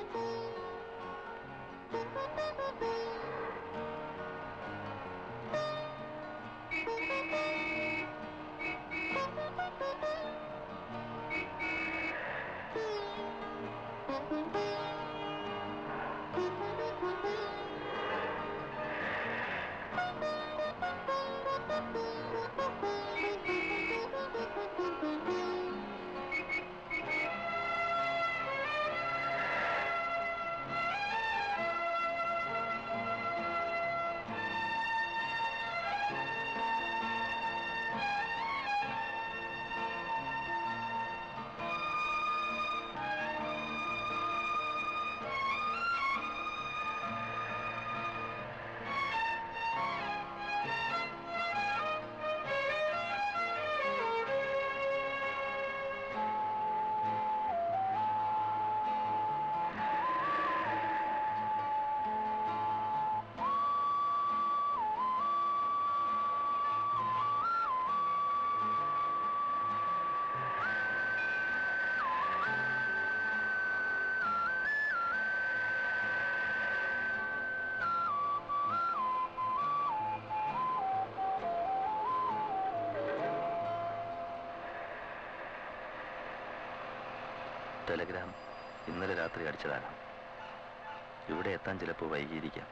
Telegram ഇന്നലെ രാത്രി അടിച്ചതാകാം ഇവിടെ എത്താൻ ചിലപ്പോൾ വൈകിയിരിക്കാം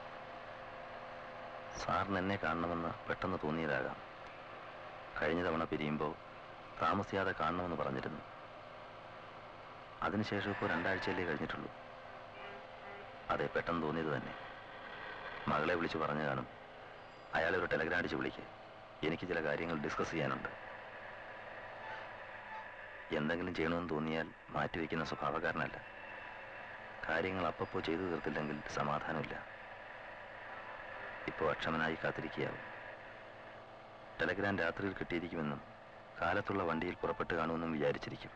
സാറിന് എന്നെ കാണണമെന്ന് പെട്ടെന്ന് തോന്നിയതാകാം കഴിഞ്ഞ തവണ പിരിയുമ്പോൾ താമസിയാതെ കാണണമെന്ന് പറഞ്ഞിരുന്നു അതിനുശേഷം ഇപ്പോൾ രണ്ടാഴ്ചയല്ലേ കഴിഞ്ഞിട്ടുള്ളൂ അതെ പെട്ടെന്ന് തോന്നിയത് തന്നെ മകളെ വിളിച്ച് പറഞ്ഞു കാണും അയാളെ ഒരു ടെലഗ്രാം അടിച്ച് വിളിക്ക് എനിക്ക് ചില കാര്യങ്ങൾ ഡിസ്കസ് ചെയ്യാനുണ്ട് എന്തെങ്കിലും ചെയ്യണമെന്ന് തോന്നിയാൽ മാറ്റിവെക്കുന്ന സ്വഭാവക്കാരനല്ല കാര്യങ്ങൾ അപ്പപ്പോൾ ചെയ്തു തീർത്തില്ലെങ്കിൽ സമാധാനമില്ല ഇപ്പോൾ അക്ഷമനായി കാത്തിരിക്കുകയാവും ടെലഗ്രാം രാത്രിയിൽ കിട്ടിയിരിക്കുമെന്നും കാലത്തുള്ള വണ്ടിയിൽ പുറപ്പെട്ട് കാണുമെന്നും വിചാരിച്ചിരിക്കും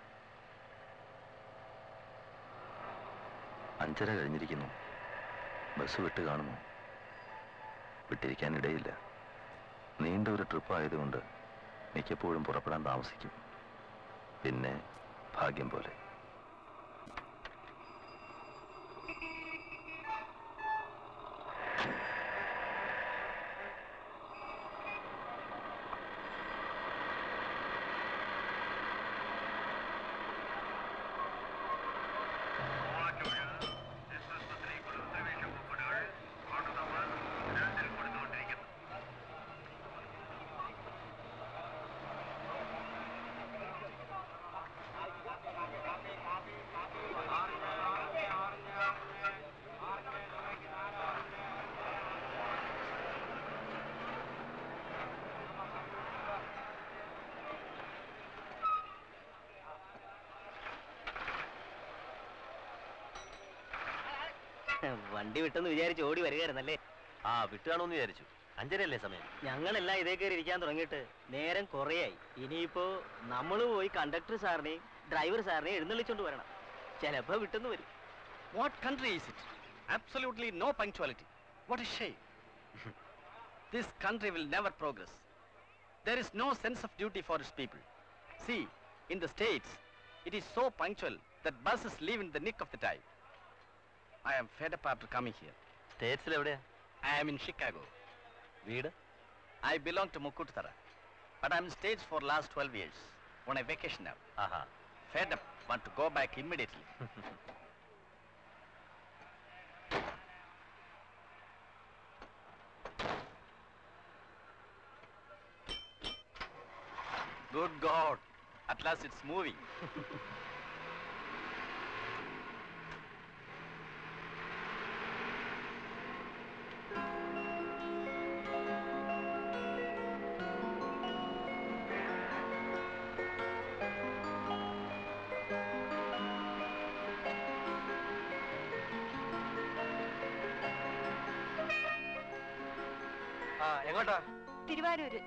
അഞ്ചര കഴിഞ്ഞിരിക്കുന്നു ബസ് വിട്ട് കാണുമോ വിട്ടിരിക്കാൻ ഇടയില്ല നീണ്ട ഒരു ട്രിപ്പ് ആയതുകൊണ്ട് മിക്കപ്പോഴും പുറപ്പെടാൻ താമസിക്കും പിന്നെ ഭാഗ്യം പോലെ വണ്ടി വിട്ടെന്ന് വിചാരിച്ച് ഓടി വരികയായിരുന്നല്ലേ ആ വിട്ടുകാണോന്ന് വിചാരിച്ചു അഞ്ചരയല്ലേ സമയം ഞങ്ങളെല്ലാം ഇതേ കയറി ഇരിക്കാൻ തുടങ്ങിയിട്ട് നേരം കുറേയായി ഇനിയിപ്പോ നമ്മൾ പോയി കണ്ടക്ടർ സാറിനെയും ഡ്രൈവർ സാറിനെയും എഴുന്നള്ളിച്ചോണ്ട് വരണം ചിലപ്പോ വിട്ടെന്ന് വരും What country is it? Absolutely no punctuality. What a shame. this country will never progress. There is no sense of duty for its people. See, in the States, it is so punctual that buses leave in the nick of the time. I am fed up after coming here. സ്റ്റേറ്റ്സിൽ എവിടെയാ I am in Chicago. വീട് I belong to Mukuttara, but I am in States for last 12 years. On a vacation now. Aaha Fed up, want to go back immediately. Good God, at last it's moving. ആ എങ്ങോട്ടാ തിരുവാരൂര്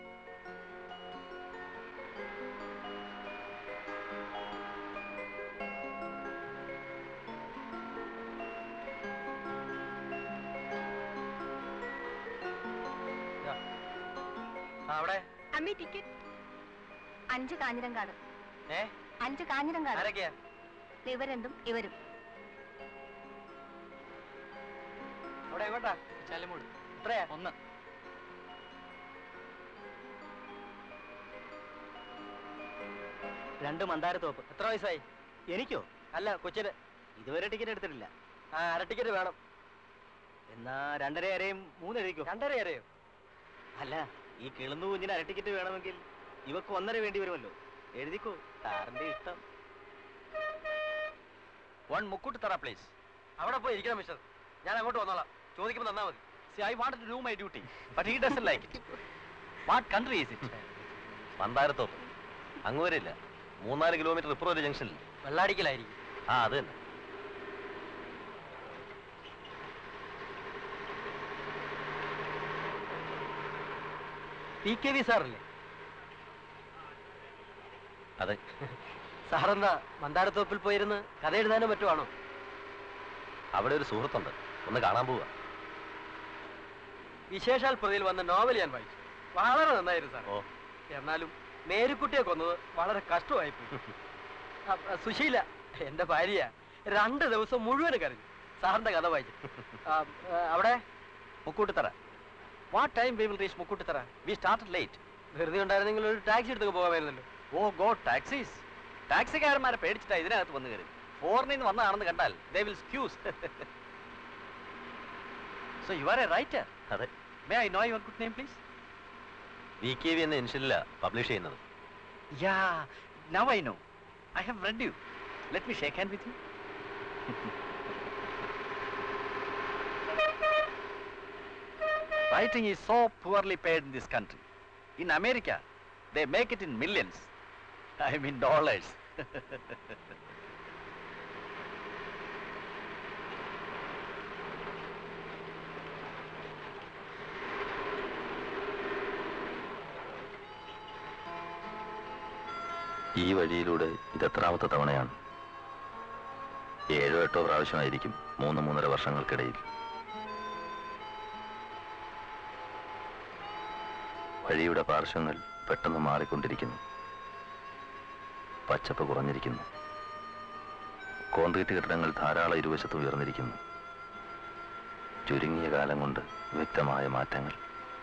ആ അവിടെ അമ്മി ticket അഞ്ച് കാഞ്ഞിരങ്കാട് ഏ അഞ്ച് കാഞ്ഞിരങ്കാട് ആരൊക്കെയാ ഇവരെന്തും ഇവരും എവിടെ എങ്ങോട്ടാ ചാലമൂട് എത്രയാ ഒന്ന് രണ്ട് മന്ദാരത്തോപ്പ് എത്ര വയസ്സായി എനിക്കോ അല്ല കൊച്ചിന് ഇതുവരെ ടിക്കറ്റ് എടുത്തിട്ടില്ല ആ അര ടിക്കറ്റ് വേണം എന്നാ രണ്ടര അരയും മൂന്നരയ്ക്കോ രണ്ടര അരയോ അല്ല ഈ കിളുന്നു കുഞ്ഞിന് അര ടിക്കറ്റ് വേണമെങ്കിൽ ഇവക്ക് ഒന്നര വേണ്ടി വരുമല്ലോ എഴുതിക്കോ സാറിന്റെ ഇഷ്ടം വൺ മുക്കൂട്ട് തറ പ്ലേസ് അവിടെ പോയി ഇരിക്കണം മിസ്റ്റർ ഞാൻ അങ്ങോട്ട് വന്നോളാം ചോദിക്കുമ്പോൾ തന്നാ മതി See, I wanted to do my duty, but he doesn't like it. What country is it? മന്ദാരത്തോപ്പ് അങ്ങ് വരില്ല മൂന്നാല് കിലോമീറ്റർ ഇപ്പുറം ഒരു ജംഗ്ഷനിൽ വെള്ളാടിക്കലായിരിക്കും ആ അത് തന്നെ പി കെ വി സാറല്ലേ അതെ സാറെന്താ മന്ദാരത്തോപ്പിൽ പോയിരുന്ന് കഥ എഴുതാനോ മറ്റുമാണോ അവിടെ ഒരു സുഹൃത്തുണ്ട് ഒന്ന് കാണാൻ പോവുക വിശേഷാൽ പ്രതിയിൽ വന്ന നോവൽ ഞാൻ വായിച്ചു വളരെ നന്നായിരുന്നു സാർ ഓ എന്നാലും മേരിക്കുട്ടിയെ കൊന്നത് വളരെ കഷ്ടമായിപ്പോയി അ- അ, സുശീല എന്റെ ഭാര്യ രണ്ട് ദിവസം മുഴുവൻ കരഞ്ഞു സാറിന്റെ കഥ വായിച്ചു ആ, ആ, അവിടെ Mukkoottuthara what time we will reach Mukkoottuthara we started late വെറുതെ ഉണ്ടായിരുന്നെങ്കിൽ ഒരു ടാക്സി എടുത്തൊക്കെ പോകാമായിരുന്നല്ലോ ഓ ഗോ ടാക്സീസ് ടാക്സിക്കാരന്മാരെ പേടിച്ചിട്ടാ ഇതിനകത്ത് വന്നു കയറി ഫോറിനിൽ നിന്ന് വന്നതാണെന്ന് കണ്ടാൽ they will squeeze so you are a writer അതെ may I know your good name please V K V എന്ന ഇൻഷനില പബ്ലിഷ് ചെയ്യുന്നത് yeah now I know I have read you let me shake hand with you Writing is so poorly paid in this country. In America, they make it in millions. I mean dollars. ഈ വഴിയിലൂടെ ഇത് എത്രാമത്തെ തവണയാണ് ഏഴോ എട്ടോ പ്രാവശ്യമായിരിക്കും മൂന്ന് മൂന്നര വർഷങ്ങൾക്കിടയിൽ വഴിയുടെ പാർശ്വങ്ങൾ പെട്ടെന്ന് മാറിക്കൊണ്ടിരിക്കുന്നു പച്ചപ്പ് കുറഞ്ഞിരിക്കുന്നു കോൺക്രീറ്റ് കെട്ടിടങ്ങൾ ധാരാളം ഇരുവശത്തും ഉയർന്നിരിക്കുന്നു ചുരുങ്ങിയ കാലം കൊണ്ട് വ്യക്തമായ മാറ്റങ്ങൾ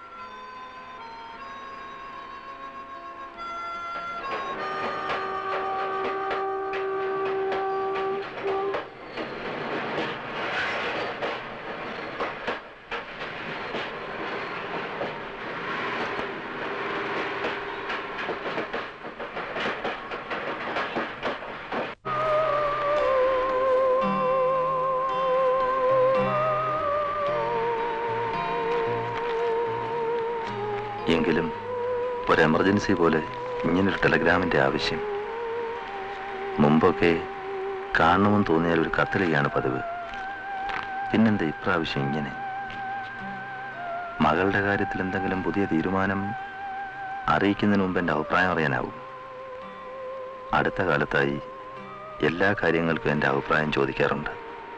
എങ്കിലും ഒരു എമർജൻസി പോലെ ഇങ്ങനൊരു ടെലഗ്രാമിന്റെ ആവശ്യം മുമ്പൊക്കെ കാണണമെന്ന് തോന്നിയാൽ ഒരു കത്തിലെയാണ് പതിവ് പിന്നെന്താ ഇപ്രാവശ്യം ഇങ്ങനെ മകളുടെ കാര്യത്തിൽ എന്തെങ്കിലും പുതിയ തീരുമാനം അറിയിക്കുന്നതിന് മുമ്പ് എൻ്റെ അഭിപ്രായം അറിയാനാവും അടുത്ത കാലത്തായി എല്ലാ കാര്യങ്ങൾക്കും എൻ്റെ അഭിപ്രായം ചോദിക്കാറുണ്ട്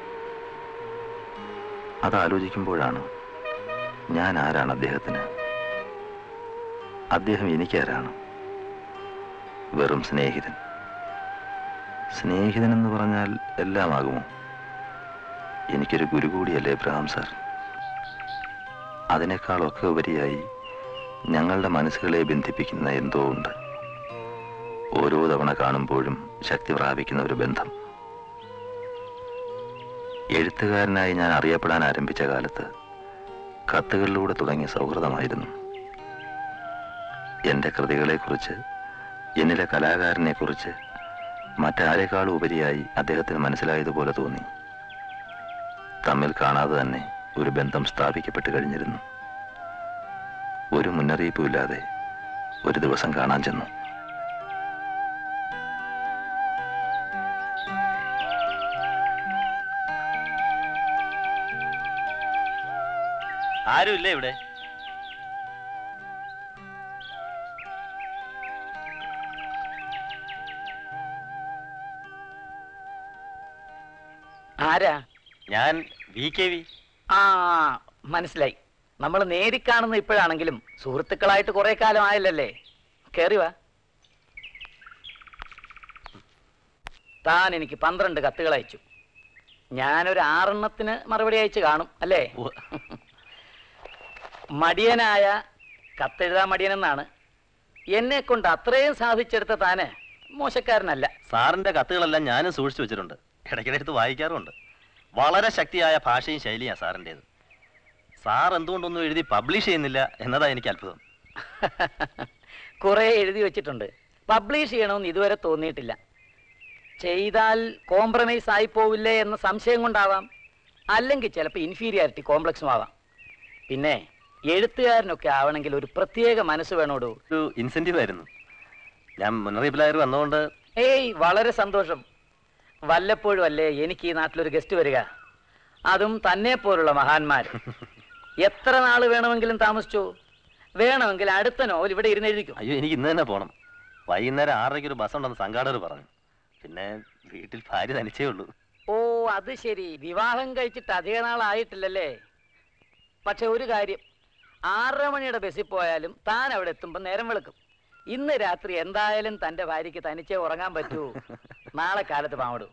അത് ആലോചിക്കുമ്പോഴാണ് ഞാൻ ആരാണ് അദ്ദേഹത്തിന് അദ്ദേഹം എനിക്കാരാണ് വെറും സ്നേഹിതൻ സ്നേഹിതൻ എന്ന് പറഞ്ഞാൽ എല്ലാമാകുമോ എനിക്കൊരു ഗുരു കൂടിയല്ലേ എബ്രഹാം സാർ അതിനേക്കാളൊക്കെ ഉപരിയായി ഞങ്ങളുടെ മനസ്സുകളെ ബന്ധിപ്പിക്കുന്ന എന്തോ ഉണ്ട് ഓരോ തവണ കാണുമ്പോഴും ശക്തി പ്രാപിക്കുന്ന ഒരു ബന്ധം എഴുത്തുകാരനായി ഞാൻ അറിയപ്പെടാൻ ആരംഭിച്ച കാലത്ത് കത്തുകളിലൂടെ തുടങ്ങിയ സൗഹൃദമായിരുന്നു എൻ്റെ കൃതികളെക്കുറിച്ച് എന്നിലെ കലാകാരനെക്കുറിച്ച് മറ്റാരെക്കാളും ഉപരിയായി അദ്ദേഹത്തിന് മനസ്സിലായതുപോലെ തോന്നി തമ്മിൽ കാണാതെ തന്നെ ഒരു ബന്ധം സ്ഥാപിക്കപ്പെട്ട് കഴിഞ്ഞിരുന്നു ഒരു മുന്നറിയിപ്പുമില്ലാതെ ഒരു ദിവസം കാണാൻ ചെന്നു ആരുമില്ല ഇവിടെ ആരാ ഞാൻ വി കെ വി ആ മനസ്സിലായി നമ്മൾ നേരിൽ കാണുന്ന ഇപ്പോഴാണെങ്കിലും സുഹൃത്തുക്കളായിട്ട് കുറെ കാലം ആയല്ലേ കേറി വാ താൻ എനിക്ക് പന്ത്രണ്ട് കത്തുകൾ അയച്ചു ഞാനൊരു ആറെണ്ണത്തിന് മറുപടി അയച്ചു കാണും അല്ലേ ഉവ്വ്. മടിയനായ കത്തെഴുതാൻ മടിയനെന്നാണ് എന്നെ കൊണ്ട് അത്രയും സാധിച്ചെടുത്ത താന് മോശക്കാരനല്ല സാറിന്റെ കത്തുകളെല്ലാം ഞാനും സൂക്ഷിച്ചു വെച്ചിട്ടുണ്ട് ഇടയ്ക്കിടെ എടുത്ത് വായിക്കാറുമുണ്ട് വളരെ ശക്തിയായ ഭാഷയും ശൈലിയാണ് സാറിൻ്റെത് സാർ എന്തുകൊണ്ടൊന്നും എഴുതി പബ്ലിഷ് ചെയ്യുന്നില്ല എന്നതാ എനിക്ക് അത്ഭുതം കുറെ എഴുതി വെച്ചിട്ടുണ്ട് പബ്ലിഷ് ചെയ്യണമെന്ന് ഇതുവരെ തോന്നിയിട്ടില്ല ചെയ്താൽ കോംപ്രമൈസ് ആയി പോവില്ലേ എന്ന സംശയം കൊണ്ടാവാം അല്ലെങ്കിൽ ചിലപ്പോൾ ഇൻഫീരിയാരിറ്റി കോംപ്ലക്സും ആവാം പിന്നെ എഴുത്തുകാരനൊക്കെ ആവണമെങ്കിൽ ഒരു പ്രത്യേക മനസ്സ് വേണോടൂ ഒരു ഇൻസെന്റീവ് ആയിരുന്നു ഞാൻ മുന്നറിയിപ്പിലായി വന്നുകൊണ്ട് ഏയ് വളരെ സന്തോഷം വല്ലപ്പോഴും അല്ലേ എനിക്ക് ഈ നാട്ടിലൊരു ഗസ്റ്റ് വരിക അതും തന്നെ പോലുള്ള മഹാന്മാർ എത്ര നാൾ വേണമെങ്കിലും താമസിച്ചോ വേണമെങ്കിൽ അടുത്ത നോവൽ ഇവിടെ ഇരുന്ന് എഴുതിക്കും അയ്യോ എനിക്ക് ഇന്ന് തന്നെ പോകണം വൈകുന്നേരം ആറരയ്ക്ക് ഒരു ബസ് ഉണ്ടെന്ന് സംഘാടകർ പറഞ്ഞു പിന്നെ വീട്ടിൽ ഭാര്യ തനിച്ചേ ഉള്ളൂ ഓ അത് ശരി വിവാഹം കഴിച്ചിട്ട് അധിക നാളായിട്ടില്ലല്ലേ പക്ഷെ ഒരു കാര്യം ആറര മണിയുടെ ബസ്സിൽ പോയാലും താൻ അവിടെ എത്തുമ്പോൾ നേരം വെളുക്കും ഇന്ന് രാത്രി എന്തായാലും തന്റെ ഭാര്യയ്ക്ക് തനിച്ചേ ഉറങ്ങാൻ പറ്റൂ നാളെ കാലത്ത് പാവടൂ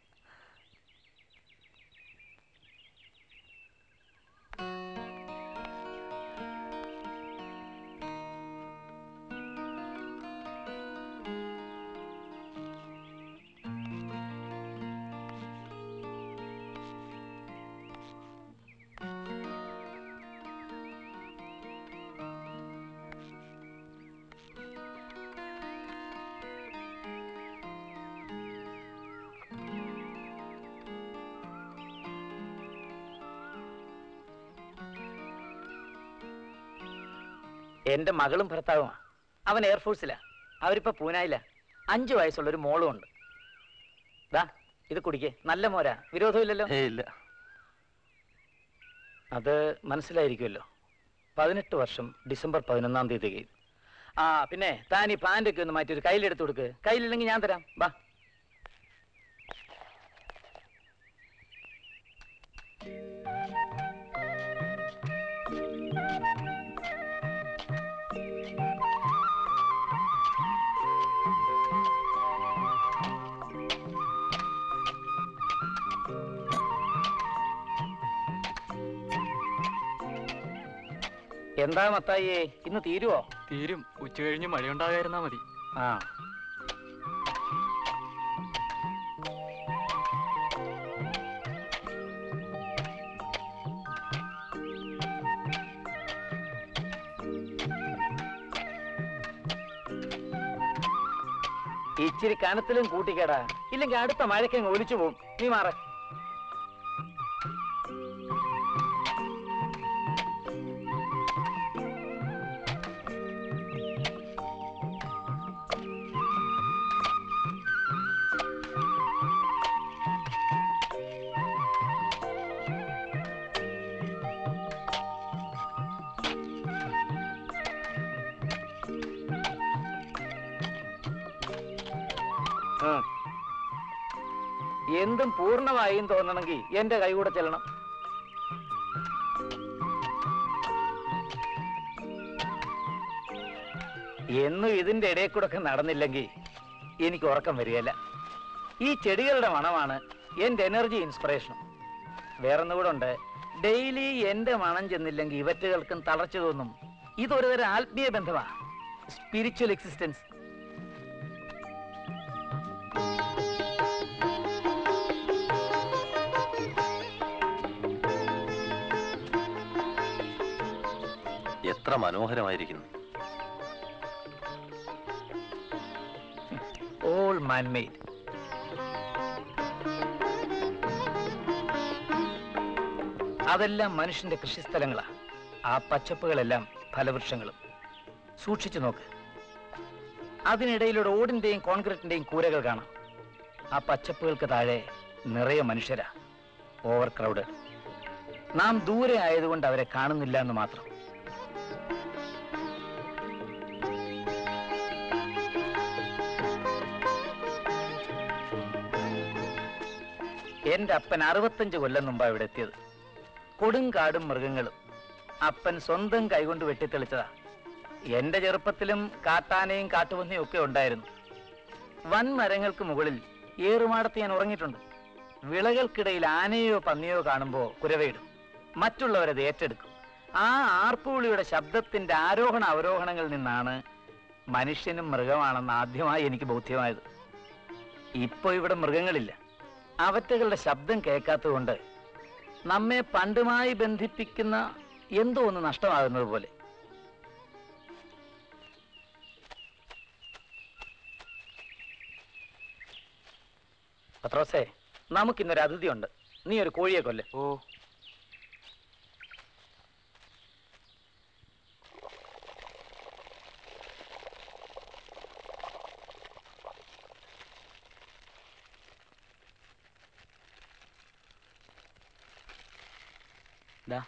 എന്റെ മകളും ഭർത്താവുമാ അവൻ എയർഫോഴ്സിലാ അവരിപ്പോ പൂനായില്ല അഞ്ചു വയസ്സുള്ള ഒരു മോളും ഉണ്ട് ദാ ഇത് കുടിക്കേ നല്ല മോരാ വിരോധമില്ലല്ലോ ഏ ഇല്ല അത് മനസ്സിലായിരിക്കുമല്ലോ പതിനെട്ട് വർഷം ഡിസംബർ പതിനൊന്നാം തീയതി തികയും ആ പിന്നെ താൻ ഈ പാൻ്റൊക്കെ ഒന്ന് മാറ്റി ഒരു കയ്യിലെടുത്ത് കൊടുക്ക് കയ്യിലില്ലെങ്കിൽ ഞാൻ തരാം വാ എന്താ മത്തായിയേ ഇന്ന് തീരുവോ തീരും ഉച്ച കഴിഞ്ഞ് മഴയുണ്ടാകാതിരുന്നാ മതി ആ ഇച്ചിരി കനത്തിലും കൂട്ടിക്കേടാ ഇല്ലെങ്കിൽ അടുത്ത മഴയ്ക്കങ്ങ് ഒലിച്ചു പോവും നീ മാറ എന്തും പൂർണ്ണമായും തോന്നണമെങ്കിൽ എന്റെ കൈ കൂടെ ചെല്ലണം എന്നും ഇതിന്റെ ഇടയിൽ കൂടെ ഒക്കെ നടന്നില്ലെങ്കിൽ എനിക്ക് ഉറക്കം വരികയില്ല ഈ ചെടികളുടെ മണമാണ് എന്റെ എനർജി ഇൻസ്പിറേഷനും വേറൊന്നുകൂടെ ഉണ്ട് ഡെയിലി എന്റെ മണം ചെന്നില്ലെങ്കിൽ ഇവറ്റുകൾക്കും തളർച്ച തോന്നും ഇതൊരു തരം ആത്മീയ ബന്ധമാണ് സ്പിരിച്വൽ എക്സിസ്റ്റൻസ് എത്ര മനോഹരമായിരിക്കുന്നു ഓൾ മാൻമെയ്ഡ് അതെല്ലാം മനുഷ്യന്റെ കൃഷിസ്ഥലങ്ങളാ ആ പച്ചപ്പുകളെല്ലാം ഫലവൃക്ഷങ്ങളും സൂക്ഷിച്ചു നോക്ക് അതിനിടയിലൂടെ ഓടിന്റെയും കോൺക്രീറ്റിന്റെയും കൂരകൾ കാണാം ആ പച്ചപ്പുകൾക്ക് താഴെ നിറയെ മനുഷ്യരാ ഓവർ ക്രൗഡ് നാം ദൂരെ ആയതുകൊണ്ട് അവരെ കാണുന്നില്ല എന്ന് മാത്രം എന്റെ അപ്പൻ അറുപത്തഞ്ച് കൊല്ലം മുമ്പാ ഇവിടെ എത്തിയത് കൊടുങ്കാടും മൃഗങ്ങളും അപ്പൻ സ്വന്തം കൈകൊണ്ട് വെട്ടിത്തെളിച്ചതാ എന്റെ ചെറുപ്പത്തിലും കാട്ടാനയും കാട്ടുപന്നിയും ഒക്കെ ഉണ്ടായിരുന്നു വൻമരങ്ങൾക്ക് മുകളിൽ ഏറുമാടത്ത് ഞാൻ ഉറങ്ങിയിട്ടുണ്ട് വിളകൾക്കിടയിൽ ആനയോ പന്നിയോ കാണുമ്പോൾ കുരവയിടും മറ്റുള്ളവരത് ഏറ്റെടുക്കും ആ ആർപ്പുവിളിയുടെ ശബ്ദത്തിന്റെ ആരോഹണ അവരോഹണങ്ങളിൽ നിന്നാണ് മനുഷ്യനും മൃഗമാണെന്ന് ആദ്യമായി എനിക്ക് ബോധ്യമായത് ഇപ്പൊ ഇവിടെ മൃഗങ്ങളില്ല അവറ്റകളുടെ ശബ്ദം കേൾക്കാത്തതുകൊണ്ട് നമ്മെ പണ്ടുമായി ബന്ധിപ്പിക്കുന്ന എന്തോ ഒന്ന് നഷ്ടമാകുന്നത് പോലെ പത്രോസേ നമുക്കിന്നൊരു അതിഥിയുണ്ട് നീ ഒരു കോഴിയെ കൊല്ല് ഓ ദാ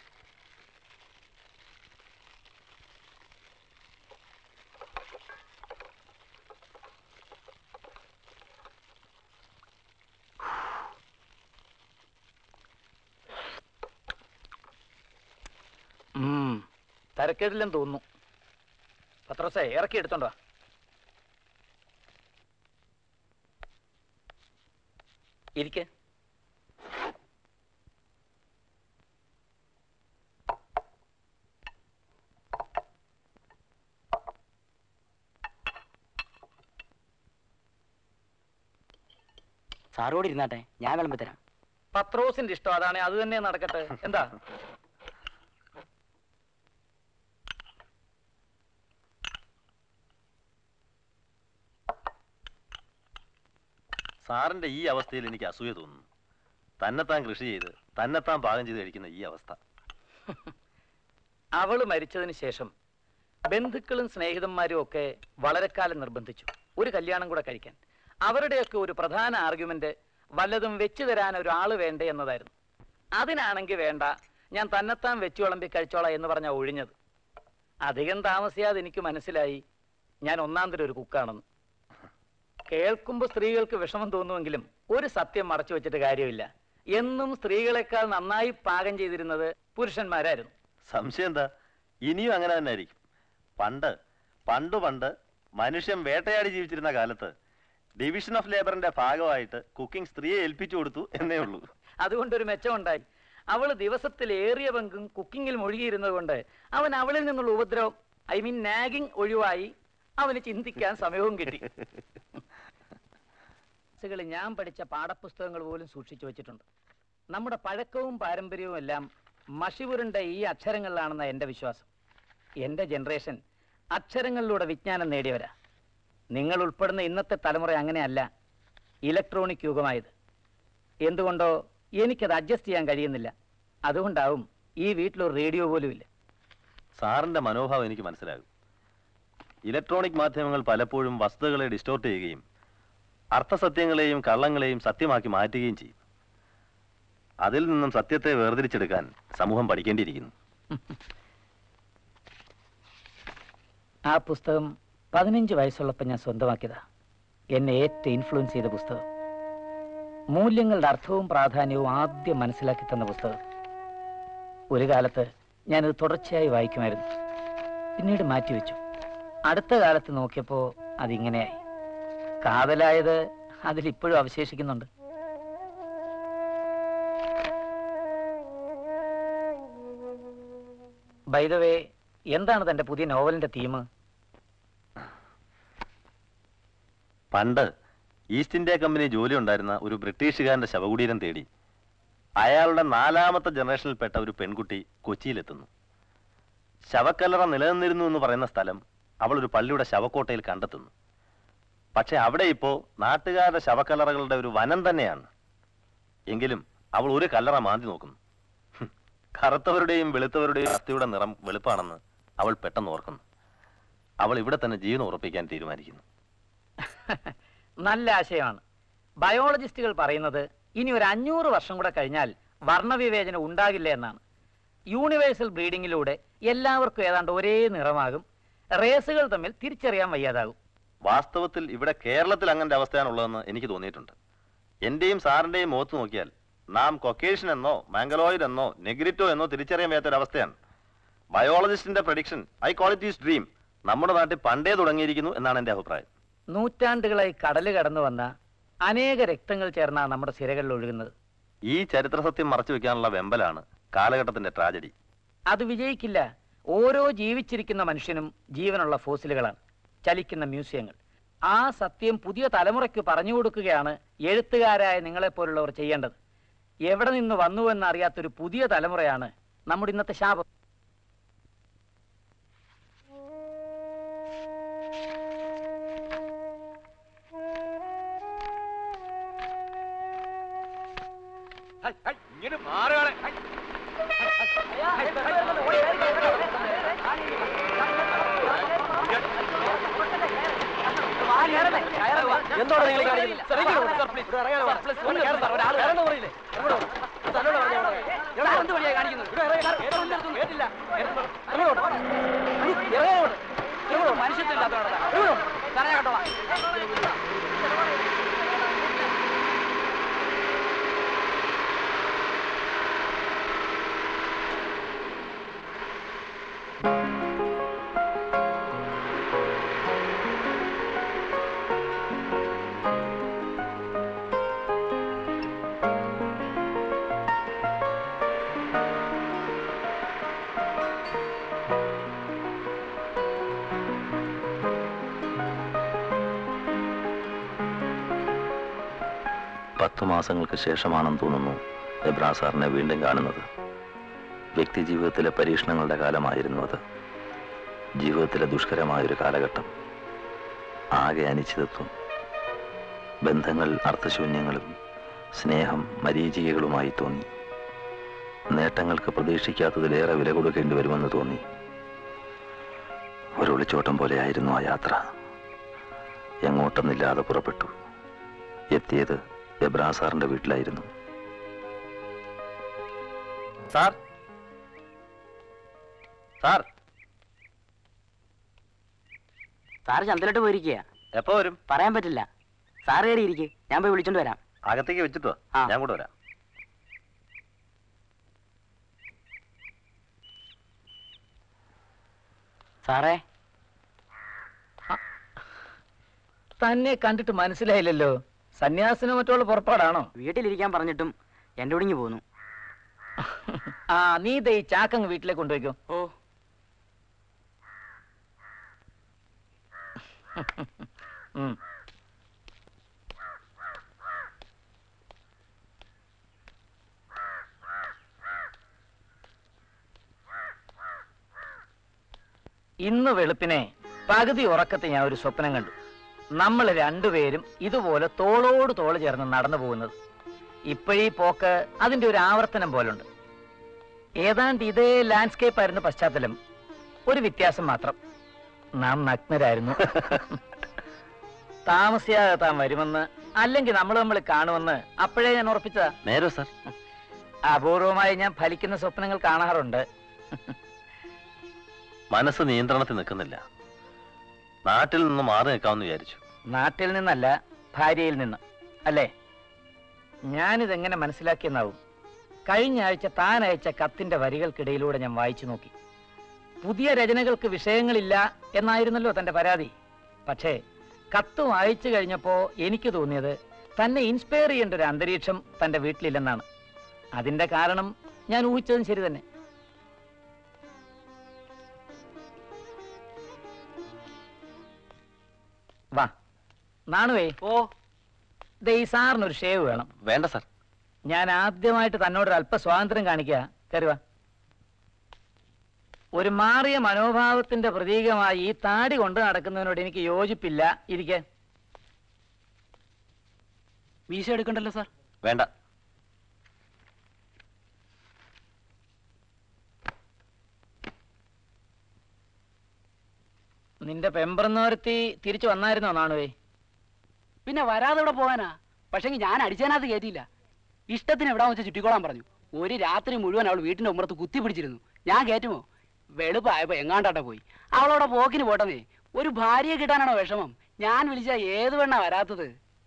ഉം, തരക്കേടില്ലെന്ന് തോന്നുന്നു പത്രോസേ ഇറക്കി എടുത്തോണ്ടോ ഇരിക്കെ സാറോട് ഇരുന്നാട്ടെ ഞാൻ വിളമ്പി തരാം പത്രോസിന്റെ ഇഷ്ടം അതാണ് അത് തന്നെ നടക്കട്ടെ എന്താ സാറിന്റെ ഈ അവസ്ഥയിൽ എനിക്ക് അസൂയ തോന്നുന്നു തന്നെത്താൻ കൃഷി ചെയ്ത് തന്നെത്താൻ പാകം ചെയ്ത് കഴിക്കുന്ന ഈ അവസ്ഥ അവള് മരിച്ചതിന് ശേഷം ബന്ധുക്കളും സ്നേഹിതന്മാരും ഒക്കെ വളരെ കാലം നിർബന്ധിച്ചു ഒരു കല്യാണം കൂടെ കഴിക്കാൻ അവരുടെയൊക്കെ ഒരു പ്രധാന ആർഗ്യുമെന്റ് വല്ലതും വെച്ചു തരാൻ ഒരാൾ വേണ്ടേ എന്നതായിരുന്നു അതിനാണെങ്കിൽ വേണ്ട ഞാൻ തന്നെത്താൻ വെച്ചു വിളമ്പി കഴിച്ചോളാം എന്ന് പറഞ്ഞാ ഒഴിഞ്ഞത് അധികം താമസിയാതെ എനിക്ക് മനസ്സിലായി ഞാൻ ഒന്നാം തരം ഒരു കുക്കാണെന്ന് കേൾക്കുമ്പോൾ സ്ത്രീകൾക്ക് വിഷമം തോന്നുമെങ്കിലും ഒരു സത്യം മറച്ചു വെച്ചിട്ട് കാര്യമില്ല എന്നും സ്ത്രീകളെക്കാൾ നന്നായി പാകം ചെയ്തിരുന്നത് പുരുഷന്മാരായിരുന്നു സംശയം എന്താ ഇനിയും അങ്ങനെ തന്നെ ആയിരിക്കും പണ്ട് പണ്ട് പണ്ട് മനുഷ്യൻ വേട്ടയാടി ജീവിച്ചിരുന്ന കാലത്ത് ഡിവിഷൻ ഓഫ് ലേബറിന്റെ ഭാഗമായിട്ട് കുക്കിംഗ് സ്ത്രീയെ ഏൽപ്പിച്ചു കൊടുത്തു എന്നേ ഉള്ളൂ അതുകൊണ്ടൊരു മെച്ചമുണ്ടായി അവള് ദിവസത്തിൽ ഏറിയ പങ്കും കുക്കിങ്ങിൽ മുഴുകിയിരുന്നത് കൊണ്ട് അവൻ അവളിൽ നിന്നുള്ള ഉപദ്രവം ഐ മീൻ നാഗിങ് ഒഴിവായി അവന് ചിന്തിക്കാൻ സമയവും കിട്ടി ക്ലാസ്സുകളിൽ ഞാൻ പഠിച്ച പാഠപുസ്തകങ്ങൾ പോലും സൂക്ഷിച്ചു വെച്ചിട്ടുണ്ട് നമ്മുടെ പഴക്കവും പാരമ്പര്യവും എല്ലാം മഷിപുരുണ്ട ഈ അക്ഷരങ്ങളിലാണെന്ന എൻ്റെ വിശ്വാസം എൻ്റെ ജനറേഷൻ അക്ഷരങ്ങളിലൂടെ വിജ്ഞാനം നേടിയവരാ നിങ്ങൾ ഉൾപ്പെടുന്ന ഇന്നത്തെ തലമുറ അങ്ങനെയല്ല ഇലക്ട്രോണിക് യുഗമായത് എന്തുകൊണ്ടോ എനിക്കത് അഡ്ജസ്റ്റ് ചെയ്യാൻ കഴിയുന്നില്ല അതുകൊണ്ടാവും ഈ വീട്ടിലൊരു റേഡിയോ പോലും ഇല്ല സാറിന്റെ മനോഭാവം എനിക്ക് മനസ്സിലാകും ഇലക്ട്രോണിക് മാധ്യമങ്ങൾ പലപ്പോഴും വസ്തുതകളെ ഡിസ്റ്റോർട്ട് ചെയ്യുകയും അർത്ഥസത്യങ്ങളെയും കള്ളങ്ങളെയും സത്യമാക്കി മാറ്റുകയും ചെയ്യും അതിൽ നിന്നും സത്യത്തെ വേർതിരിച്ചെടുക്കാൻ സമൂഹം പഠിക്കേണ്ടിയിരിക്കുന്നു ആ പുസ്തകം പതിനഞ്ച് വയസ്സുള്ളപ്പോൾ ഞാൻ സ്വന്തമാക്കിയതാ എന്നെ ഏറ്റവും ഇൻഫ്ലുവൻസ് ചെയ്ത പുസ്തകം മൂല്യങ്ങളുടെ അർത്ഥവും പ്രാധാന്യവും ആദ്യം മനസ്സിലാക്കി തന്ന പുസ്തകം ഒരു കാലത്ത് ഞാനത് തുടർച്ചയായി വായിക്കുമായിരുന്നു പിന്നീട് മാറ്റിവെച്ചു അടുത്ത കാലത്ത് നോക്കിയപ്പോൾ അതിങ്ങനെയായി കാതലായത് അതിലിപ്പോഴും അവശേഷിക്കുന്നുണ്ട് ബൈദവേ എന്താണ് തന്റെ പുതിയ നോവലിന്റെ തീം പണ്ട് ഈസ്റ്റ് ഇന്ത്യ കമ്പനി ജോലി ഉണ്ടായിരുന്ന ഒരു ബ്രിട്ടീഷുകാരന്റെ ശവകുടീരം തേടി അയാളുടെ നാലാമത്തെ ജനറേഷനിൽപ്പെട്ട ഒരു പെൺകുട്ടി കൊച്ചിയിലെത്തുന്നു ശവക്കല്ലറ നിലനിന്നിരുന്നു എന്ന് പറയുന്ന സ്ഥലം അവൾ ഒരു പള്ളിയുടെ ശവക്കോട്ടയിൽ കണ്ടെത്തുന്നു പക്ഷെ അവിടെ ഇപ്പോ നാട്ടുകാരുടെ ശവക്കല്ലറകളുടെ ഒരു വനം തന്നെയാണ് എങ്കിലും അവൾ ഒരു കല്ലറ മാന്തി നോക്കുന്നു ഹും, കറുത്തവരുടെയും വെളുത്തവരുടെയും അസ്ഥിയുടെ നിറം വെളുപ്പാണെന്ന് അവൾ പെട്ടെന്ന് ഓർക്കുന്നു അവൾ ഇവിടെ തന്നെ ജീവനം ഉറപ്പിക്കാൻ തീരുമാനിക്കുന്നു നല്ല ആശയമാണ് ബയോളജിസ്റ്റുകൾ പറയുന്നത് ഇനി ഒരു അഞ്ഞൂറ് വർഷം കൂടെ കഴിഞ്ഞാൽ വർണ്ണവിവേചനം ഉണ്ടാകില്ല എന്നാണ് യൂണിവേഴ്സൽ ബ്രീഡിങ്ങിലൂടെ എല്ലാവർക്കും ഏതാണ്ട് ഒരേ നിറമാകും റേസുകൾ തമ്മിൽ തിരിച്ചറിയാൻ വയ്യാതാകും വാസ്തവത്തിൽ ഇവിടെ കേരളത്തിൽ അങ്ങനത്തെ അവസ്ഥയാണുള്ളതെന്ന് എനിക്ക് തോന്നിയിട്ടുണ്ട് എന്റെയും സാറിന്റെയും മുഖത്ത് നോക്കിയാൽ നാം കൊക്കേഷൻ എന്നോ മാംഗലോയിഡ് എന്നോ നെഗ്രിറ്റോ എന്നോ തിരിച്ചറിയാൻ വയ്യാത്തൊരവസ്ഥയാണ് ബയോളജിസ്റ്റിന്റെ പ്രഡിക്ഷൻ ഐ ക്വാളിറ്റീസ് ഡ്രീം നമ്മുടെ നാട്ടിൽ പണ്ടേ തുടങ്ങിയിരിക്കുന്നു എന്നാണ് എന്റെ അഭിപ്രായം നൂറ്റാണ്ടുകളായി കടല് കടന്നു വന്ന അനേക രക്തങ്ങൾ ചേർന്ന നമ്മുടെ സിരകളിൽ ഒഴുകുന്നത് ഈ ചരിത്ര സത്യം മറച്ചു വെക്കാനുള്ള വെമ്പലാണ് കാലഘട്ടത്തിന്റെ ട്രാജഡി അത് വിജയിക്കില്ല ഓരോ ജീവിച്ചിരിക്കുന്ന മനുഷ്യനും ജീവനുള്ള ഫോസിലുകളാണ് ചലിക്കുന്ന മ്യൂസിയങ്ങൾ ആ സത്യം പുതിയ തലമുറയ്ക്ക് പറഞ്ഞു കൊടുക്കുകയാണ് എഴുത്തുകാരായ നിങ്ങളെപ്പോലുള്ളവർ ചെയ്യേണ്ടത് എവിടെ നിന്ന് വന്നുവെന്ന് അറിയാത്തൊരു പുതിയ തലമുറയാണ് നമ്മുടെ ഇന്നത്തെ ശാപം എന്തോടാ നിങ്ങൾ കാണിക്കുന്നത് പത്തു മാസങ്ങൾക്ക് ശേഷമാണെന്ന് തോന്നുന്നു എബ്രാ സാറിനെ വീണ്ടും കാണുന്നത് വ്യക്തി ജീവിതത്തിലെ പരീക്ഷണങ്ങളുടെ കാലമായിരുന്നു അത് ജീവിതത്തിലെ ദുഷ്കരമായൊരു കാലഘട്ടം ആകെ അനിശ്ചിതത്വം ബന്ധങ്ങൾ അർത്ഥശൂന്യങ്ങളും സ്നേഹം മരീചികകളുമായി തോന്നി നേട്ടങ്ങൾക്ക് പ്രതീക്ഷിക്കാത്തതിലേറെ വില കൊടുക്കേണ്ടി വരുമെന്ന് തോന്നി ഒരു ഒളിച്ചോട്ടം പോലെയായിരുന്നു ആ യാത്ര എങ്ങോട്ടെന്നില്ലാതെ പുറപ്പെട്ടു എത്തിയത് എബ്രാ സാറിന്റെ വീട്ടിലായിരുന്നു സാർ സാർ സാറ് ചന്തലോട്ട് പോയിരിക്കുക എപ്പോ വരും പറയാൻ പറ്റില്ല സാറ് കയറി ഇരിക്കെ ഞാൻ പോയി വിളിച്ചോണ്ട് വരാം അകത്തേക്ക് വെച്ചിട്ടോ ആ. ഞാൻ കൂടെ വരാം സാറേ തന്നെ കണ്ടിട്ട് മനസ്സിലായില്ലല്ലോ സന്യാസിനോ മറ്റുള്ള പുറപ്പാടാണോ വീട്ടിലിരിക്കാൻ പറഞ്ഞിട്ടും എൻ്റെ ഒടിഞ്ഞു പോന്നു ആ നീ ദേ ഈ ചാക്കങ്ങ് വീട്ടിലേക്ക് കൊണ്ടുപോയിക്കോ ഓ ഉം. ഇന്ന് വെളുപ്പിനെ പകുതി ഉറക്കത്തെ ഞാൻ ഒരു സ്വപ്നം കണ്ടു നമ്മൾ രണ്ടുപേരും ഇതുപോലെ തോളോട് തോള് ചേർന്ന് നടന്നു പോകുന്നത് ഇപ്പോഴീ പോക്ക് അതിന്റെ ഒരു ആവർത്തനം പോലുണ്ട് ഏതാണ്ട് ഇതേ ലാൻഡ്സ്കേപ്പ് ആയിരുന്നു പശ്ചാത്തലം ഒരു വ്യത്യാസം മാത്രം നാം നഗ്നരായിരുന്നു താമസിയാതെ താൻ വരുമെന്ന് അല്ലെങ്കിൽ നമ്മൾ നമ്മൾ കാണുമെന്ന് അപ്പോഴേ ഞാൻ ഉറപ്പിച്ചതാ നേരോ സാർ അപൂർവമായി ഞാൻ ഫലിക്കുന്ന സ്വപ്നങ്ങൾ കാണാറുണ്ട് മനസ്സ് നിയന്ത്രണത്തിൽ നിൽക്കുന്നില്ല നാട്ടിൽ നിന്ന് മാറി നിൽക്കാമെന്ന് വിചാരിച്ചു നാട്ടിൽ നിന്നല്ല ഭാര്യയിൽ നിന്ന് അല്ലേ ഞാനിതെങ്ങനെ മനസ്സിലാക്കിയെന്നാവും കഴിഞ്ഞ ആഴ്ച താൻ അയച്ച കത്തിന്റെ വരികൾക്കിടയിലൂടെ ഞാൻ വായിച്ചു നോക്കി പുതിയ രചനകൾക്ക് വിഷയങ്ങളില്ല എന്നായിരുന്നല്ലോ തന്റെ പരാതി പക്ഷേ കത്ത് വായിച്ചു കഴിഞ്ഞപ്പോ എനിക്ക് തോന്നിയത് തന്നെ ഇൻസ്പയർ ചെയ്യേണ്ട ഒരു അന്തരീക്ഷം തന്റെ വീട്ടിലില്ലെന്നാണ് അതിന്റെ കാരണം ഞാൻ ഊഹിച്ചതും ശരി തന്നെ വാ നാണുവേ ഓ ദേ ഈ സാറിനൊരു ഷേവ് വേണം വേണ്ട സാർ ഞാൻ ആദ്യമായിട്ട് തന്നോട് അല്പ സ്വാതന്ത്ര്യം കാണിക്കുക കരുവ ഒരു മാറിയ മനോഭാവത്തിന്റെ പ്രതീകമായി ഈ താടി കൊണ്ട് നടക്കുന്നതിനോട് എനിക്ക് യോജിപ്പില്ല ഇരിക്കെ മീശ എടുക്കണ്ടല്ലോ സാർ വേണ്ട നിന്റെ പെമ്പറന്നോരത്തി തിരിച്ചു വന്നായിരുന്നോ നാണുവേ പിന്നെ വരാതെ ഇവിടെ പോകാനാ പക്ഷെങ്കിൽ ഞാൻ അടിച്ചതിനകത്ത് കയറ്റിയില്ല ഇഷ്ടത്തിന് എവിടാന്ന് വെച്ചാൽ ചുറ്റിക്കോളാൻ പറഞ്ഞു ഒരു രാത്രി മുഴുവൻ അവൾ വീട്ടിന്റെ ഉമ്മറത്ത് കുത്തി പിടിച്ചിരുന്നു ഞാൻ കയറ്റുമോ വെളുപ്പായപ്പോ എങ്ങാണ്ടാട്ടെ പോയി അവളവിടെ പോക്കിന് പോട്ടെന്നേ ഒരു ഭാര്യയെ കിട്ടാനാണോ വിഷമം ഞാൻ വിളിച്ച ഏത് പെണ്ണാ വരാത്തത്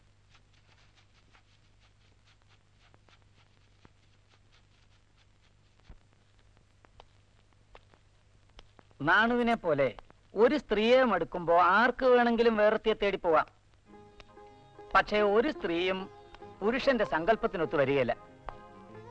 നാണുവിനെ പോലെ ഒരു സ്ത്രീയെ മടുക്കുമ്പോ ആർക്ക് വേണമെങ്കിലും വേർത്തിയെ തേടി പോവാം പക്ഷേ ഒരു സ്ത്രീയും പുരുഷന്റെ സങ്കല്പത്തിനൊത്തു വരികയില്ല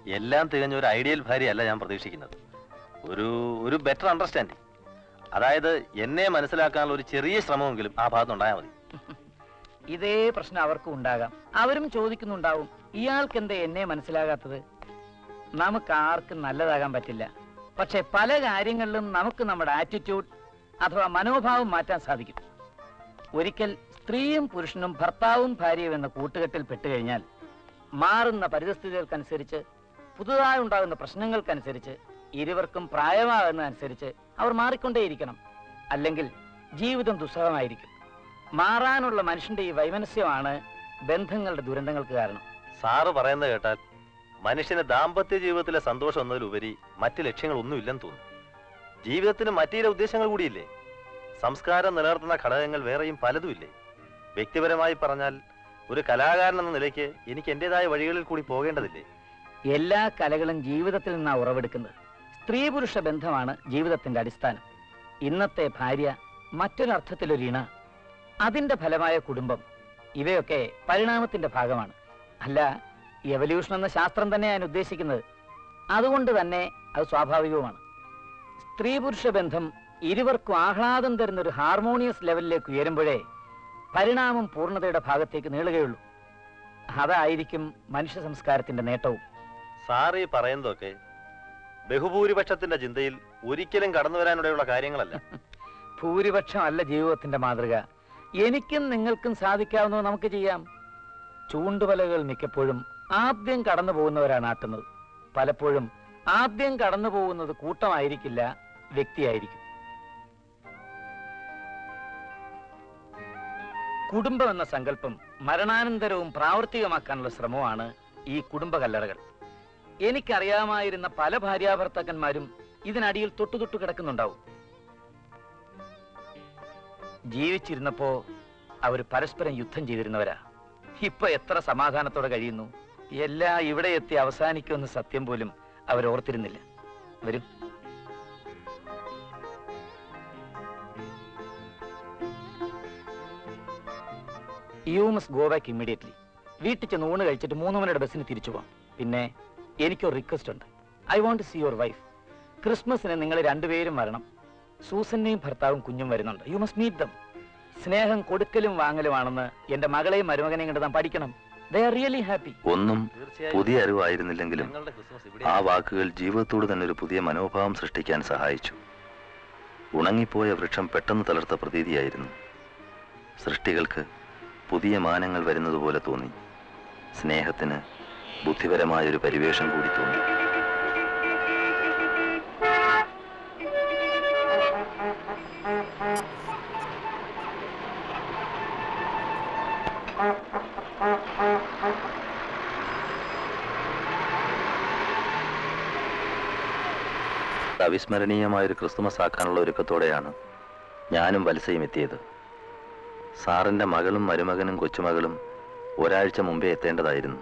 എല്ലാം തികഞ്ഞ ഒരു ഐഡിയൽ ഭാര്യയല്ല ഞാൻ പ്രതീക്ഷിക്കുന്നത് ഒരു ഒരു ബെറ്റർ അണ്ടർസ്റ്റാൻഡിങ് അതായത് എന്നെ മനസ്സിലാക്കാനുള്ള ഒരു ചെറിയ ശ്രമമെങ്കിലും ആ ഭാഗത്തുണ്ടായാൽ മതി ഇതേ പ്രശ്നം അവർക്കും ഉണ്ടാകാം അവരും ചോദിക്കുന്നുണ്ടാവും ഇയാൾക്ക് എന്താ എന്നെ മനസ്സിലാകാത്തത് നമുക്ക് ആർക്കും നല്ലതാകാൻ പറ്റില്ല പക്ഷെ പല കാര്യങ്ങളിലും നമുക്ക് നമ്മുടെ ആറ്റിറ്റ്യൂഡ് അഥവാ മനോഭാവം മാറ്റാൻ സാധിക്കും ഒരിക്കൽ സ്ത്രീയും പുരുഷനും ഭർത്താവും ഭാര്യയും എന്ന കൂട്ടുകെട്ടിൽ പെട്ടുകഴിഞ്ഞാൽ മാറുന്ന പരിതസ്ഥിതികൾക്കനുസരിച്ച് പുതുതായി ഉണ്ടാകുന്ന പ്രശ്നങ്ങൾക്കനുസരിച്ച് ഇരുവർക്കും പ്രായമാകുന്നതനുസരിച്ച് അവർ മാറിക്കൊണ്ടേയിരിക്കണം അല്ലെങ്കിൽ ജീവിതം ദുസ്സഹമായിരിക്കും മാറാനുള്ള മനുഷ്യന്റെ ഈ വൈമനസ്യമാണ് ബന്ധങ്ങളുടെ ദുരന്തങ്ങൾക്ക് കാരണം സാറ് പറയുന്നത് കേട്ടാൽ മനുഷ്യന് ദാമ്പത്യ ജീവിതത്തിലെ സന്തോഷം എന്നതിലുപരി മറ്റ് ലക്ഷ്യങ്ങളൊന്നും ഇല്ലെന്ന് തോന്നുന്നു ജീവിതത്തിന് മറ്റു ചില ഉദ്ദേശങ്ങൾ കൂടിയില്ലേ സംസ്കാരം നിലനിർത്തുന്ന ഘടകങ്ങൾ വേറെയും പലതുമില്ലേ വ്യക്തിപരമായി പറഞ്ഞാൽ ഒരു കലാകാരൻ എന്ന നിലയ്ക്ക് എനിക്ക് എന്റേതായ വഴികളിൽ കൂടി പോകേണ്ടതില്ലേ എല്ലാ കലകളും ജീവിതത്തിൽ നിന്നാണ് ഉറവെടുക്കുന്നത് സ്ത്രീ പുരുഷ ബന്ധമാണ് ജീവിതത്തിന്റെ അടിസ്ഥാനം ഇന്നത്തെ ഭാര്യ മറ്റൊരർത്ഥത്തിലൊരു ഇണ അതിന്റെ ഫലമായ കുടുംബം ഇവയൊക്കെ പരിണാമത്തിന്റെ ഭാഗമാണ് അല്ല എവല്യൂഷൻ എന്ന ശാസ്ത്രം തന്നെ ഞാൻ ഉദ്ദേശിക്കുന്നത് അതുകൊണ്ട് തന്നെ അത് സ്വാഭാവികവുമാണ് സ്ത്രീ പുരുഷ ബന്ധം ഇരുവർക്കും ആഹ്ലാദം തരുന്ന ഒരു ഹാർമോണിയസ് ലെവലിലേക്ക് ഉയരുമ്പോഴേ പരിണാമം പൂർണ്ണതയുടെ ഭാഗത്തേക്ക് നീളുകയുള്ളൂ അതായിരിക്കും മനുഷ്യ സംസ്കാരത്തിന്റെ നേട്ടവും സാറ് ഈ പറയുന്നതൊക്കെ ബഹുഭൂരിപക്ഷത്തിന്റെ ചിന്തയിൽ ഒരിക്കലും കടന്നു വരാനിടയുള്ള കാര്യങ്ങളല്ല ഭൂരിപക്ഷം അല്ല ജീവിതത്തിന്റെ മാതൃക എനിക്കും നിങ്ങൾക്കും സാധിക്കാവുന്നത് നമുക്ക് ചെയ്യാം ചൂണ്ടുവലകൾ മിക്കപ്പോഴും ആദ്യം കടന്നു പോകുന്നവരാണ് ആട്ടുന്നത് പലപ്പോഴും ആദ്യം കടന്നു പോകുന്നത് കൂട്ടമായിരിക്കില്ല വ്യക്തിയായിരിക്കും കുടുംബം എന്ന സങ്കല്പം മരണാനന്തരവും പ്രാവർത്തികമാക്കാനുള്ള ശ്രമമാണ് ഈ കുടുംബ കല്ലറകൾ എനിക്കറിയാമായിരുന്ന പല ഭാര്യാഭർത്താക്കന്മാരും ഇതിനടിയിൽ തൊട്ടു തൊട്ടു കിടക്കുന്നുണ്ടാവും ജീവിച്ചിരുന്നപ്പോ അവർ പരസ്പരം യുദ്ധം ചെയ്തിരുന്നവരാ ഇപ്പൊ എത്ര സമാധാനത്തോടെ കഴിയുന്നു എല്ലാം ഇവിടെ എത്തി അവസാനിക്കുമെന്ന് സത്യം പോലും അവർ ഓർത്തിരുന്നില്ല വരും യു മസ് ഗോ ബാക്ക് ഇമ്മീഡിയറ്റ്ലി വീട്ടിൽ ചെന്ന് ഊണ് കഴിച്ചിട്ട് മൂന്ന് മണിയുടെ ബസ്സിന് തിരിച്ചു പോകാം പിന്നെ എനിക്കൊരു റിക്വസ്റ്റ് ഉണ്ട് I want see your wife ക്രിസ്മസിന് നിങ്ങൾ രണ്ടുപേരും വരണം സൂസന്നെയും ഭർത്താവും കുഞ്ഞും വരുന്നുണ്ട് യു മസ്റ്റ് മീറ്റ് ദം സ്നേഹം കൊടുക്കലും വാങ്ങലുമാണെന്ന് എന്റെ മകളെയും മരുമകനെയും കണ്ട് താൻ പഠിക്കണം ദേ ആർ റിയലി ഹാപ്പി ഒന്നും തീർച്ചയായും പുതിയ അറിവായിരുന്നില്ലെങ്കിലും ഞങ്ങളുടെ ക്രിസ്മസ് ഇവിടെ ആ വാക്കുകൾ ജീവിതത്തോട് തന്നെ ഒരു പുതിയ മനോഭാവം സൃഷ്ടിക്കാൻ സഹായിച്ചു ഉണങ്ങിപ്പോയ വൃക്ഷം പെട്ടെന്ന് തളർത്ത പ്രതീതിയായിരുന്നു സൃഷ്ടികൾക്ക് പുതിയ മാനങ്ങൾ വരുന്നതുപോലെ തോന്നി സ്നേഹത്തിന് ബുദ്ധിപരമായൊരു പരിവേഷം കൂടി തോന്നി അവിസ്മരണീയമായൊരു ക്രിസ്തുമസ് ആക്കാനുള്ള ഒരുക്കത്തോടെയാണ് ഞാനും വത്സയും എത്തിയത് സാറിന്റെ മകളും മരുമകനും കൊച്ചുമകളും ഒരാഴ്ച മുമ്പേ എത്തേണ്ടതായിരുന്നു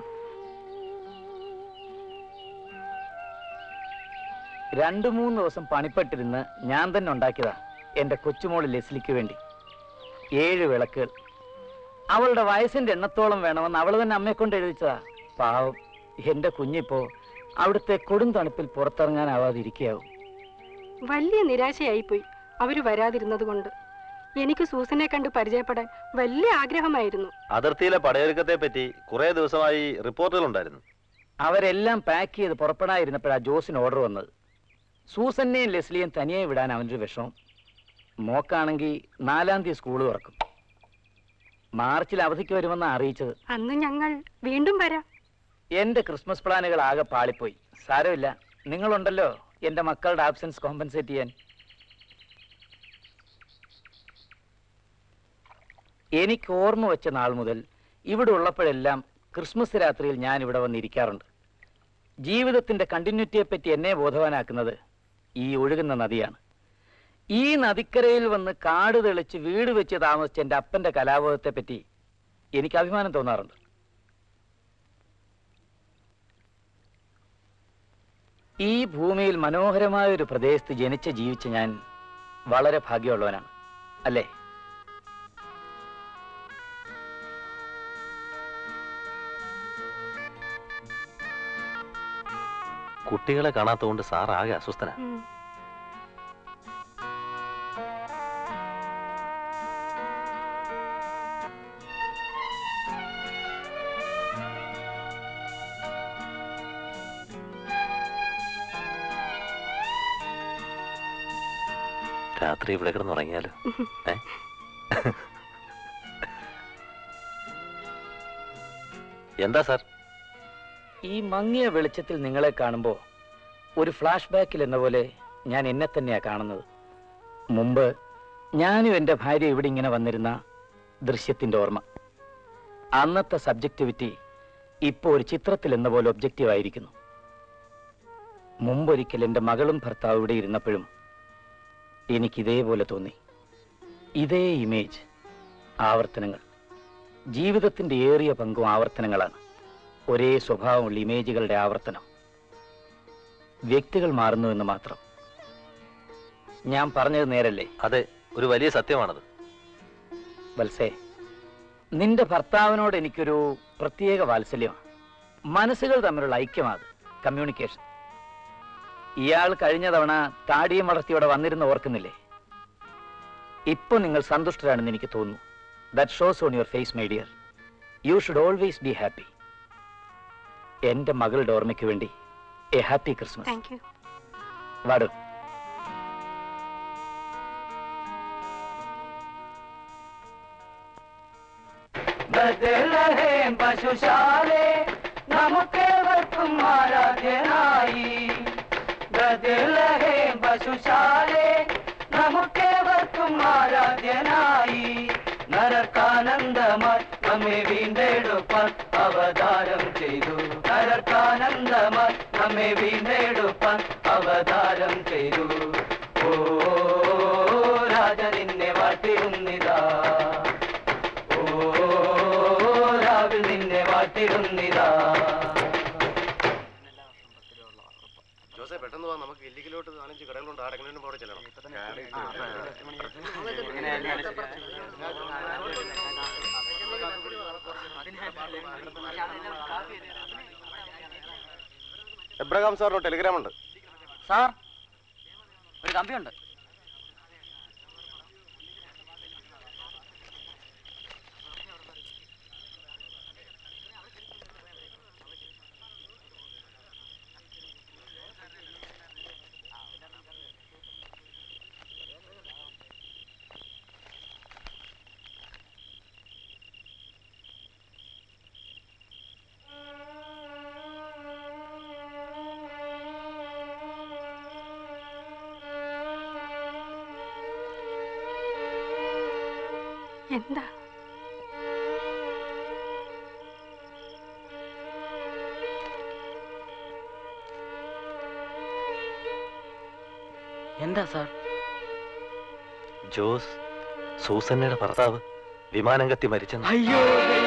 രണ്ടു മൂന്ന് ദിവസം പണിപ്പെട്ടിരുന്ന് ഞാൻ തന്നെ ഉണ്ടാക്കിയതാ എന്റെ കൊച്ചുമോള് ലെസ്ലിക്ക് വേണ്ടി ഏഴ് വിളക്കുകൾ അവളുടെ വയസ്സിന്റെ എണ്ണത്തോളം വേണമെന്ന് അവൾ തന്നെ അമ്മയെ കൊണ്ട് എഴുതിച്ചതാ പാവം എന്റെ കുഞ്ഞിപ്പോ അവിടുത്തെ കൊടും തണുപ്പിൽ പുറത്തിറങ്ങാനാവാതിരിക്കാവും വലിയ നിരാശയായിപ്പോയി അവര് വരാതിരുന്നത് കൊണ്ട് എനിക്ക് സൂസനെ കണ്ട് പരിചയപ്പെടാൻ വലിയ ആഗ്രഹമായിരുന്നു അതിർത്തിയിലെ പടയൊരുക്കത്തെ പറ്റി കുറെ ദിവസമായി റിപ്പോർട്ടുകൾ ഉണ്ടായിരുന്നു അവരെല്ലാം പാക്ക് ചെയ്ത് പുറപ്പെടാതിരുന്നപ്പോഴാ ജോസിന് ഓർഡർ വന്നത് സൂസന്നെയും ലെസ്ലിയും തനിയെ വിടാൻ അവനൊരു വിഷമം മോക്കാണെങ്കിൽ നാലാം തീയതി സ്കൂൾ തുറക്കും മാർച്ചിൽ അവധിക്ക് വരുമെന്ന് അറിയിച്ചത് അന്ന് ഞങ്ങൾ വീണ്ടും വരാം എന്റെ ക്രിസ്മസ് പ്ലാനുകൾ ആകെ പാളിപ്പോയി സാരമില്ല നിങ്ങളുണ്ടല്ലോ എന്റെ മക്കളുടെ ആബ്സെൻസ് കോമ്പൻസേറ്റ് ചെയ്യാൻ എനിക്ക് ഓർമ്മ വെച്ച നാൾ മുതൽ ഇവിടെ ഉള്ളപ്പോഴെല്ലാം ക്രിസ്മസ് രാത്രിയിൽ ഞാൻ ഇവിടെ വന്നിരിക്കാറുണ്ട് ജീവിതത്തിന്റെ കണ്ടിന്യൂറ്റിയെ പറ്റി എന്നെ ബോധവാനാക്കുന്നത് ഈ ഒഴുകുന്ന നദിയാണ് ഈ നദിക്കരയിൽ വന്ന് കാട് തെളിച്ച് വീട് വെച്ച് താമസിച്ച എൻ്റെ അപ്പന്റെ കലാബോധത്തെ പറ്റി എനിക്ക് അഭിമാനം തോന്നാറുണ്ട് ഈ ഭൂമിയിൽ മനോഹരമായ ഒരു പ്രദേശത്ത് ജനിച്ച് ജീവിച്ച ഞാൻ വളരെ ഭാഗ്യമുള്ളവനാണ് അല്ലേ കുട്ടികളെ കാണാത്തതുകൊണ്ട് സാർ ആകെ അസ്വസ്ഥനാ ഉം. രാത്രി ഇവിടെ കിടന്നുറങ്ങിയാലോ ഏ എന്താ സാർ ഈ മങ്ങിയ വെളിച്ചത്തിൽ നിങ്ങളെ കാണുമ്പോൾ ഒരു ഫ്ലാഷ് ബാക്കിൽ എന്ന പോലെ ഞാൻ എന്നെ തന്നെയാ കാണുന്നത് മുമ്പ് ഞാനും എൻ്റെ ഭാര്യ ഇവിടെ ഇങ്ങനെ വന്നിരുന്ന ദൃശ്യത്തിൻ്റെ ഓർമ്മ അന്നത്തെ സബ്ജക്റ്റിവിറ്റി ഇപ്പോൾ ഒരു ചിത്രത്തിൽ എന്ന പോലെ ഒബ്ജക്റ്റീവ് ആയിരിക്കുന്നു മുമ്പൊരിക്കൽ എൻ്റെ മകളും ഭർത്താവ് ഇവിടെ ഇരുന്നപ്പോഴും എനിക്ക് ഇതേപോലെ തോന്നി ഇതേ ഇമേജ് ആവർത്തനങ്ങൾ ജീവിതത്തിൻ്റെ ഏറിയ പങ്കും ആവർത്തനങ്ങളാണ് ഒരേ സ്വഭാവമുള്ള ഇമേജുകളുടെ ആവർത്തനം വ്യക്തികൾ മാറുന്നു എന്ന് മാത്രം ഞാൻ പറഞ്ഞത് നേരല്ലേ അതെ ഒരു വലിയ സത്യമാണത് വത്സേ നിന്റെ ഭർത്താവിനോട് എനിക്കൊരു പ്രത്യേക വാത്സല്യമാണ് മനസ്സുകൾ തമ്മിലുള്ള ഐക്യമാണ് കമ്മ്യൂണിക്കേഷൻ ഇയാൾ കഴിഞ്ഞ തവണ താടിയും വളർത്തിയോടെ വന്നിരുന്ന് ഓർക്കുന്നില്ലേ ഇപ്പൊ നിങ്ങൾ സന്തുഷ്ടരാണെന്ന് എനിക്ക് തോന്നുന്നു that shows on your face my dear you should always be happy എന്റെ മകളുടെ ഓർമ്മയ്ക്ക് വേണ്ടി a happy Christmas thank you വാടു പശുശാലെ നമുക്കേവർക്കും ആരാധ്യനായി ബദലഹേ പശുശാലെ നമുക്കേവർക്കും ആരാധ്യനായി നരക്കാനന്ദമായി നമ്മെ വീണ്ടെടുപ്പാൻ അവതാരം ചെയ്തു നരക്കാനന്ദമായി നമ്മെ വീണ്ടെടുപ്പാൻ അവതാരം ചെയ്തു ഓ രാജ നിന്നെ വാഴ്ത്തിരുന്നിതാ ഓ രാവിൽ നിന്നെ വാഴ്ത്തിരുന്നിതാ ജോസെ പെട്ടെന്ന് വാ നമുക്ക് ഇല്ലിക്കലോട്ട് നാലഞ്ച് കടകളുണ്ട് ആ കടകളിലും അവിടെ ചെല്ലണം എബ്രഹാം സാറിന് ടെലിഗ്രാം ഉണ്ട് സാർ ഒരു കമ്പിയുണ്ട് എന്താ എന്താ സാർ ജോസ് സൂസന്നയുടെ ഭർത്താവ് വിമാനം കത്തി മരിച്ചെന്ന് അയ്യോ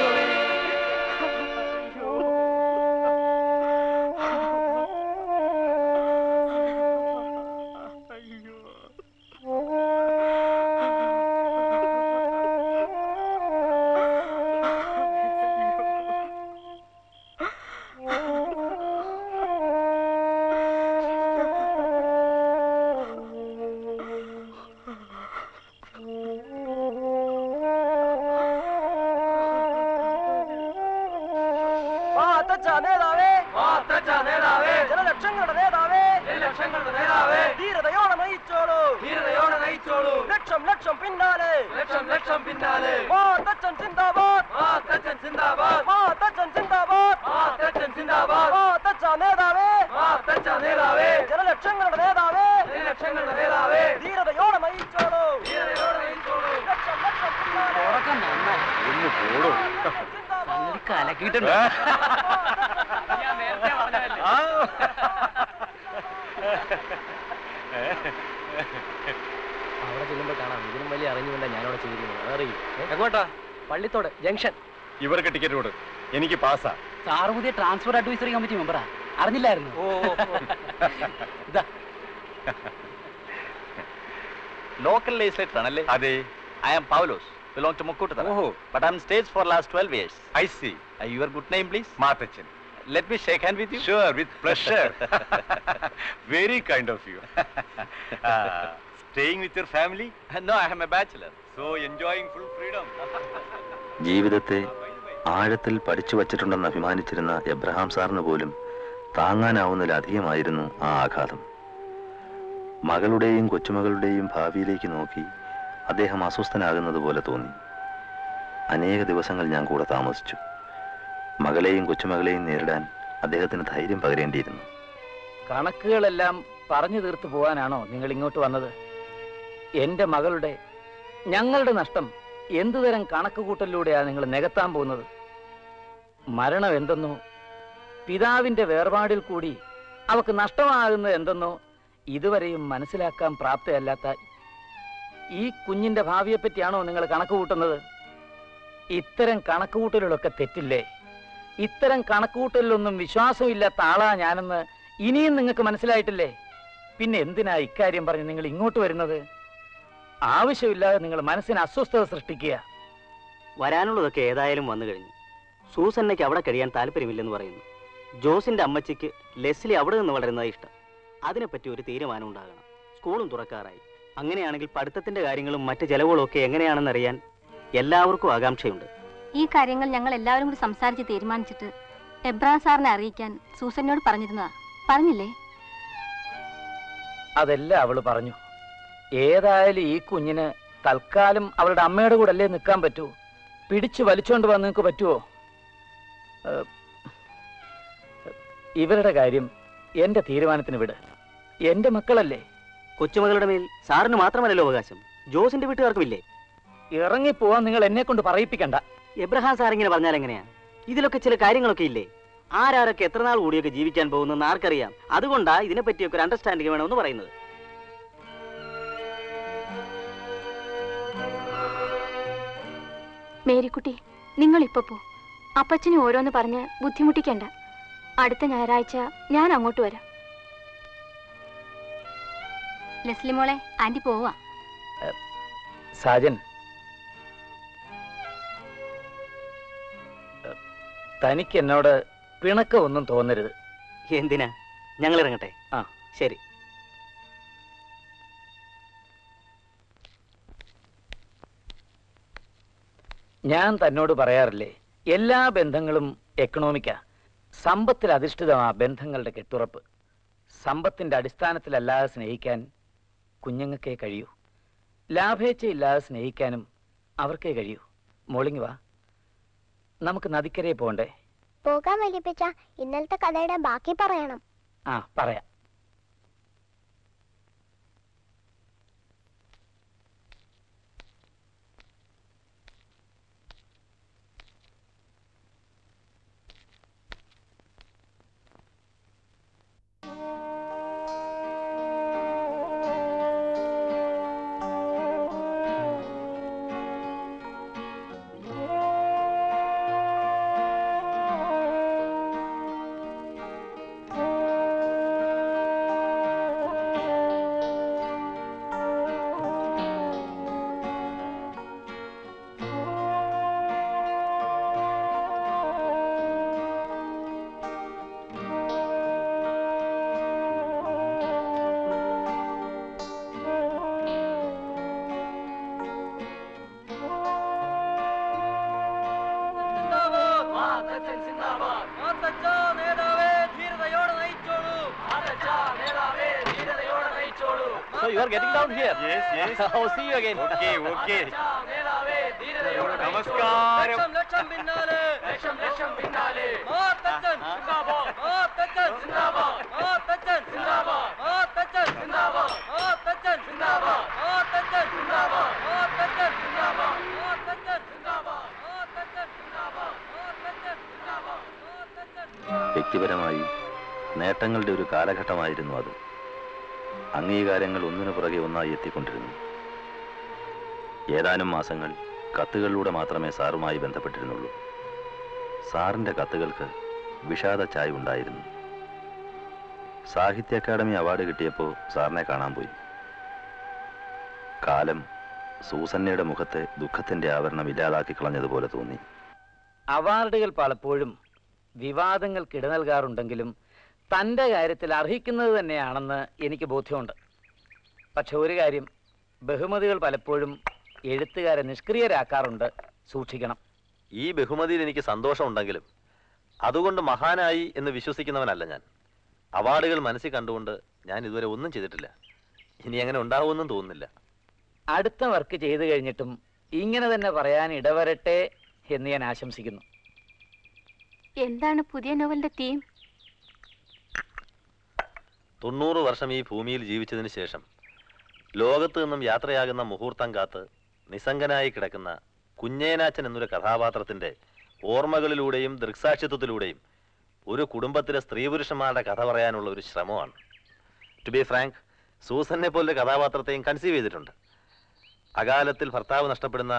ജനലക്ഷങ്ങളുടെ നേതാവേ ജനലക്ഷങ്ങളുടെ നേതാവേ ധീരതയോടെ നയിച്ചോളൂ ധീരതയോടെ നയിച്ചോളൂ ലക്ഷം ലക്ഷം പിന്നാലെ ലക്ഷം ലക്ഷം പിന്നാലെ മാത്തച്ഛൻ സിന്ദാബാദ് മാത്തച്ഛൻ സിന്ദാബാദ് മാത്തച്ഛൻ സിന്ദാബാദ് മാത്തച്ഛൻ സിന്ദാബാദ് മാത്തച്ഛ നേതാവേ മാത്തച്ഛ നേതാവേ ജനലക്ഷങ്ങളുടെ നേതാവേ ജനലക്ഷങ്ങളുടെ നേതാവേ ധീരതയോടെ നയിച്ചോളൂ ധീരതയോടെ നയിച്ചോളൂ ലക്ഷം ലക്ഷം പിന്നാലെ ഉറക്കം നന്നായി ഒന്ന് പോടോ സംഗതി കലക്കിയിട്ടുണ്ട് ഞാൻ നേരത്തെ പറഞ്ഞതല്ലേ അവിടെ ചെല്ലുമ്പോൾ കാണാം ഇതിനും വലിയ അറിഞ്ഞുകൊണ്ടാ ഞാനവിടെ ചെയ്തിരുന്നത് അതറിയും എങ്ങോട്ടാ പള്ളിത്തോട് ജംഗ്ഷൻ ഇവർക്ക് ടിക്കറ്റ് കൊടു എനിക്ക് പാസ്സാ സാറ് പുതിയ ട്രാൻസ്പോർട്ട് അഡ്വൈസറി കമ്മിറ്റി മെമ്പറാ അറിഞ്ഞില്ലായിരുന്നു ഇതാ ലോക്കൽ ലെജിസ്ലേറ്റർ ആണല്ലേ അതെ I am Paulose belong to Mukkoottuthara ഓഹോ but I am stage for last twelve years I see your good name please Mathachan let me shake hand with you? Sure, with pleasure. Very kind of you. Uh, staying with your family? No, I am a bachelor. So enjoying full freedom. ജീവിതത്തെ ആഴത്തിൽ പഠിച്ചു വച്ചിട്ടുണ്ടെന്ന് അഭിമാനിച്ചിരുന്ന Abraham സാറിന് പോലും താങ്ങാനാവുന്നതിലധികമായിരുന്നു ആ ആഘാതം മകളുടെയും കൊച്ചുമകളുടെയും ഭാവിയിലേക്ക് നോക്കി അദ്ദേഹം അസ്വസ്ഥനാകുന്നത് പോലെ തോന്നി അനേക ദിവസങ്ങൾ ഞാൻ കൂടെ താമസിച്ചു മകളെയും കൊച്ചുമകളെയും നേരിടാൻ അദ്ദേഹത്തിന് ധൈര്യം പകരേണ്ടിയിരുന്നു കണക്കുകളെല്ലാം പറഞ്ഞു തീർത്ത് പോകാനാണോ നിങ്ങൾ ഇങ്ങോട്ട് വന്നത് എൻ്റെ മകളുടെ ഞങ്ങളുടെ നഷ്ടം എന്തുതരം കണക്കുകൂട്ടലിലൂടെയാണ് നിങ്ങൾ നികത്താൻ പോകുന്നത് മരണം എന്തെന്നോ പിതാവിൻ്റെ വേർപാടിൽ കൂടി അവക്ക് നഷ്ടമാകുന്നത് എന്തെന്നോ ഇതുവരെയും മനസ്സിലാക്കാൻ പ്രാപ്തയല്ലാത്ത ഈ കുഞ്ഞിന്റെ ഭാവിയെപ്പറ്റിയാണോ നിങ്ങൾ കണക്ക് കൂട്ടുന്നത് ഇത്തരം കണക്കുകൂട്ടലുകളൊക്കെ തെറ്റില്ലേ ഇത്തരം കണക്കുകൂട്ടലിലൊന്നും വിശ്വാസമില്ലാത്ത ആളാ ഞാനെന്ന് ഇനിയും നിങ്ങൾക്ക് മനസ്സിലായിട്ടില്ലേ പിന്നെ എന്തിനാ ഇക്കാര്യം പറഞ്ഞ് നിങ്ങൾ ഇങ്ങോട്ട് വരുന്നത് ആവശ്യമില്ലാതെ നിങ്ങൾ മനസ്സിന് അസ്വസ്ഥത സൃഷ്ടിക്കുക വരാനുള്ളതൊക്കെ ഏതായാലും വന്നു കഴിഞ്ഞു സൂസന്നയ്ക്ക് അവിടെ കഴിയാൻ താല്പര്യമില്ലെന്ന് പറയുന്നു ജോസിന്റെ അമ്മച്ചിക്ക് ലെസ്ലി അവിടെ നിന്ന് വളരുന്നത് ഇഷ്ടം അതിനെപ്പറ്റി ഒരു തീരുമാനം ഉണ്ടാകണം സ്കൂളും തുറക്കാറായി അങ്ങനെയാണെങ്കിൽ പഠിത്തത്തിന്റെ കാര്യങ്ങളും മറ്റ് ചെലവുകളും ഒക്കെ എങ്ങനെയാണെന്ന് അറിയാൻ എല്ലാവർക്കും ആകാംക്ഷയുണ്ട് ഈ കാര്യങ്ങൾ ഞങ്ങൾ എല്ലാവരും കൂടി സംസാരിച്ച് തീരുമാനിച്ചിട്ട് എബ്രാം സാറിനെ അറിയിക്കാൻ സൂസന്നോട് പറഞ്ഞിരുന്നതാ പറഞ്ഞില്ലേ അതെല്ലാം അവള് പറഞ്ഞു ഏതായാലും ഈ കുഞ്ഞിന് തൽക്കാലം അവളുടെ അമ്മയുടെ കൂടെ അല്ലേ നിൽക്കാൻ പറ്റൂ പിടിച്ചു വലിച്ചോണ്ട് വന്ന് നിങ്ങൾക്ക് പറ്റുമോ ഏഹ്, ഇവരുടെ കാര്യം എന്റെ തീരുമാനത്തിന് വിട് എന്റെ മക്കളല്ലേ കൊച്ചുമകളുടെ മേൽ സാറിന് മാത്രമല്ലല്ലോ അവകാശം ജോസിന്റെ വീട്ടുകാർക്കുമില്ലേ ഇറങ്ങിപ്പോവാൻ നിങ്ങൾ എന്നെ കൊണ്ട് പറയിപ്പിക്കണ്ട എബ്രഹാം സാർ ഇങ്ങനെ പറഞ്ഞാൽ എങ്ങനെയാ ഇതിലൊക്കെ ചില കാര്യങ്ങളൊക്കെ ഇല്ലേ ആരാരൊക്കെ എത്ര നാൾ കൂടിയൊക്കെ ജീവിക്കാൻ പോകുന്നെന്ന് ആർക്കറിയാം അതുകൊണ്ടാ ഇതിനെപ്പറ്റിയൊക്കെ ഒരു അണ്ടർസ്റ്റാൻഡിങ് വേണമെന്ന് പറയുന്നത് മേരിക്കുട്ടി നിങ്ങൾ ഇപ്പൊ പോ അപ്പച്ചനെ ഓരോന്ന് പറഞ്ഞ് ബുദ്ധിമുട്ടിക്കണ്ട അടുത്ത ഞായറാഴ്ച ഞാൻ അങ്ങോട്ട് വരാം ലെസ്ലി മോളെ ആന്റി പോവാ സാജൻ ഏഹ്, തനിക്ക് എന്നോട് പിണക്കം ഒന്നും തോന്നരുത് എന്തിനാ ഞങ്ങൾ ഇറങ്ങട്ടെ ആ ശരി ഞാൻ തന്നോട് പറയാറില്ലേ എല്ലാ ബന്ധങ്ങളും എക്കണോമിക്കാ സമ്പത്തിൽ അധിഷ്ഠിതമാ ബന്ധങ്ങളുടെ കെട്ടുറപ്പ് സമ്പത്തിന്റെ അടിസ്ഥാനത്തിലല്ലാതെ സ്നേഹിക്കാൻ കുഞ്ഞുങ്ങൾക്കേ കഴിയൂ ലാഭേച്ഛയില്ലാതെ സ്നേഹിക്കാനും അവർക്കേ കഴിയൂ മോളിങ് വാ നമുക്ക് നദിക്കരയെ പോകണ്ടേ പോകാൻ വലിയപ്പച്ച ഇന്നലത്തെ കഥയുടെ ബാക്കി പറയണം ആ പറയാം So you are getting down here. Yes, yes. oh, see you again. Okay, okay. നമസ്കാരം വ്യക്തിപരമായി നേട്ടങ്ങളുടെ ഒരു കാലഘട്ടമായിരുന്നു അത് അംഗീകാരങ്ങൾ ഒന്നിനു പുറകെ ഒന്നായി എത്തിക്കൊണ്ടിരുന്നു ഏതാനും മാസങ്ങൾ കത്തുകളിലൂടെ മാത്രമേ സാറുമായി ബന്ധപ്പെട്ടിരുന്നുള്ളൂ സാറിന്റെ കത്തുകൾക്ക് വിഷാദ ചായ ഉണ്ടായിരുന്നു സാഹിത്യ അക്കാദമി അവാർഡ് കിട്ടിയപ്പോൾ സാറിനെ കാണാൻ പോയി കാലം സൂസന്നയുടെ മുഖത്തെ ദുഃഖത്തിന്റെ ആവരണം ഇല്ലാതാക്കി കളഞ്ഞതുപോലെ തോന്നി അവാർഡുകൾ പലപ്പോഴും വിവാദങ്ങൾക്ക് ഇട നൽകാറുണ്ടെങ്കിലും തൻ്റെ കാര്യത്തിൽ അർഹിക്കുന്നത് തന്നെയാണെന്ന് എനിക്ക് ബോധ്യമുണ്ട് പക്ഷെ ഒരു കാര്യം ബഹുമതികൾ പലപ്പോഴും എഴുത്തുകാരെ നിഷ്ക്രിയരാക്കാറുണ്ട് സൂക്ഷിക്കണം ഈ ബഹുമതിയിൽ എനിക്ക് സന്തോഷമുണ്ടെങ്കിലും അതുകൊണ്ട് മഹാനായി എന്ന് വിശ്വസിക്കുന്നവനല്ല ഞാൻ അവാർഡുകൾ മനസ്സിൽ കണ്ടുകൊണ്ട് ഞാൻ ഇതുവരെ ഒന്നും ചെയ്തിട്ടില്ല ഇനി അങ്ങനെ ഉണ്ടാവുമെന്നും തോന്നുന്നില്ല അടുത്ത വർക്ക് ചെയ്തു കഴിഞ്ഞിട്ടും ഇങ്ങനെ തന്നെ പറയാൻ ഇടവരട്ടെ എന്ന് ഞാൻ ആശംസിക്കുന്നു എന്താണ് പുതിയ നോവലിന്റെ തീം തൊണ്ണൂറ് വർഷം ഈ ഭൂമിയിൽ ജീവിച്ചതിന് ശേഷം ലോകത്ത് നിന്നും യാത്രയാകുന്ന മുഹൂർത്തം കാത്ത് നിസ്സംഗനായി കിടക്കുന്ന കുഞ്ഞേനാച്ചൻ എന്നൊരു കഥാപാത്രത്തിന്റെ ഓർമ്മകളിലൂടെയും ദൃക്സാക്ഷിത്വത്തിലൂടെയും ഒരു കുടുംബത്തിലെ സ്ത്രീ പുരുഷന്മാരുടെ കഥ പറയാനുള്ള ഒരു ശ്രമമാണ് ടു ബി ഫ്രാങ്ക് സൂസനെ പോലൊരു കഥാപാത്രത്തെയും കൺസീവ് ചെയ്തിട്ടുണ്ട് അകാലത്തിൽ ഭർത്താവ് നഷ്ടപ്പെടുന്ന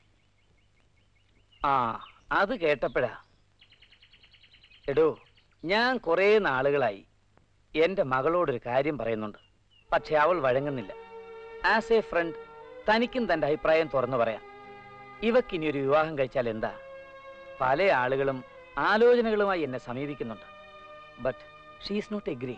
ആ അത് കേട്ടപ്പോഴാ എടോ ഞാൻ കുറേ നാളുകളായി എൻ്റെ മകളോടൊരു കാര്യം പറയുന്നുണ്ട് പക്ഷെ അവൾ വഴങ്ങുന്നില്ല ആസ് എ ഫ്രണ്ട് തനിക്കും തൻ്റെ അഭിപ്രായം തുറന്നു പറയാം ഇവക്കിനി ഒരു വിവാഹം കഴിച്ചാൽ എന്താ പല ആളുകളും ആലോചനകളുമായി എന്നെ സമീപിക്കുന്നുണ്ട് ബട്ട് ഷീസ് നോട്ട് എഗ്രി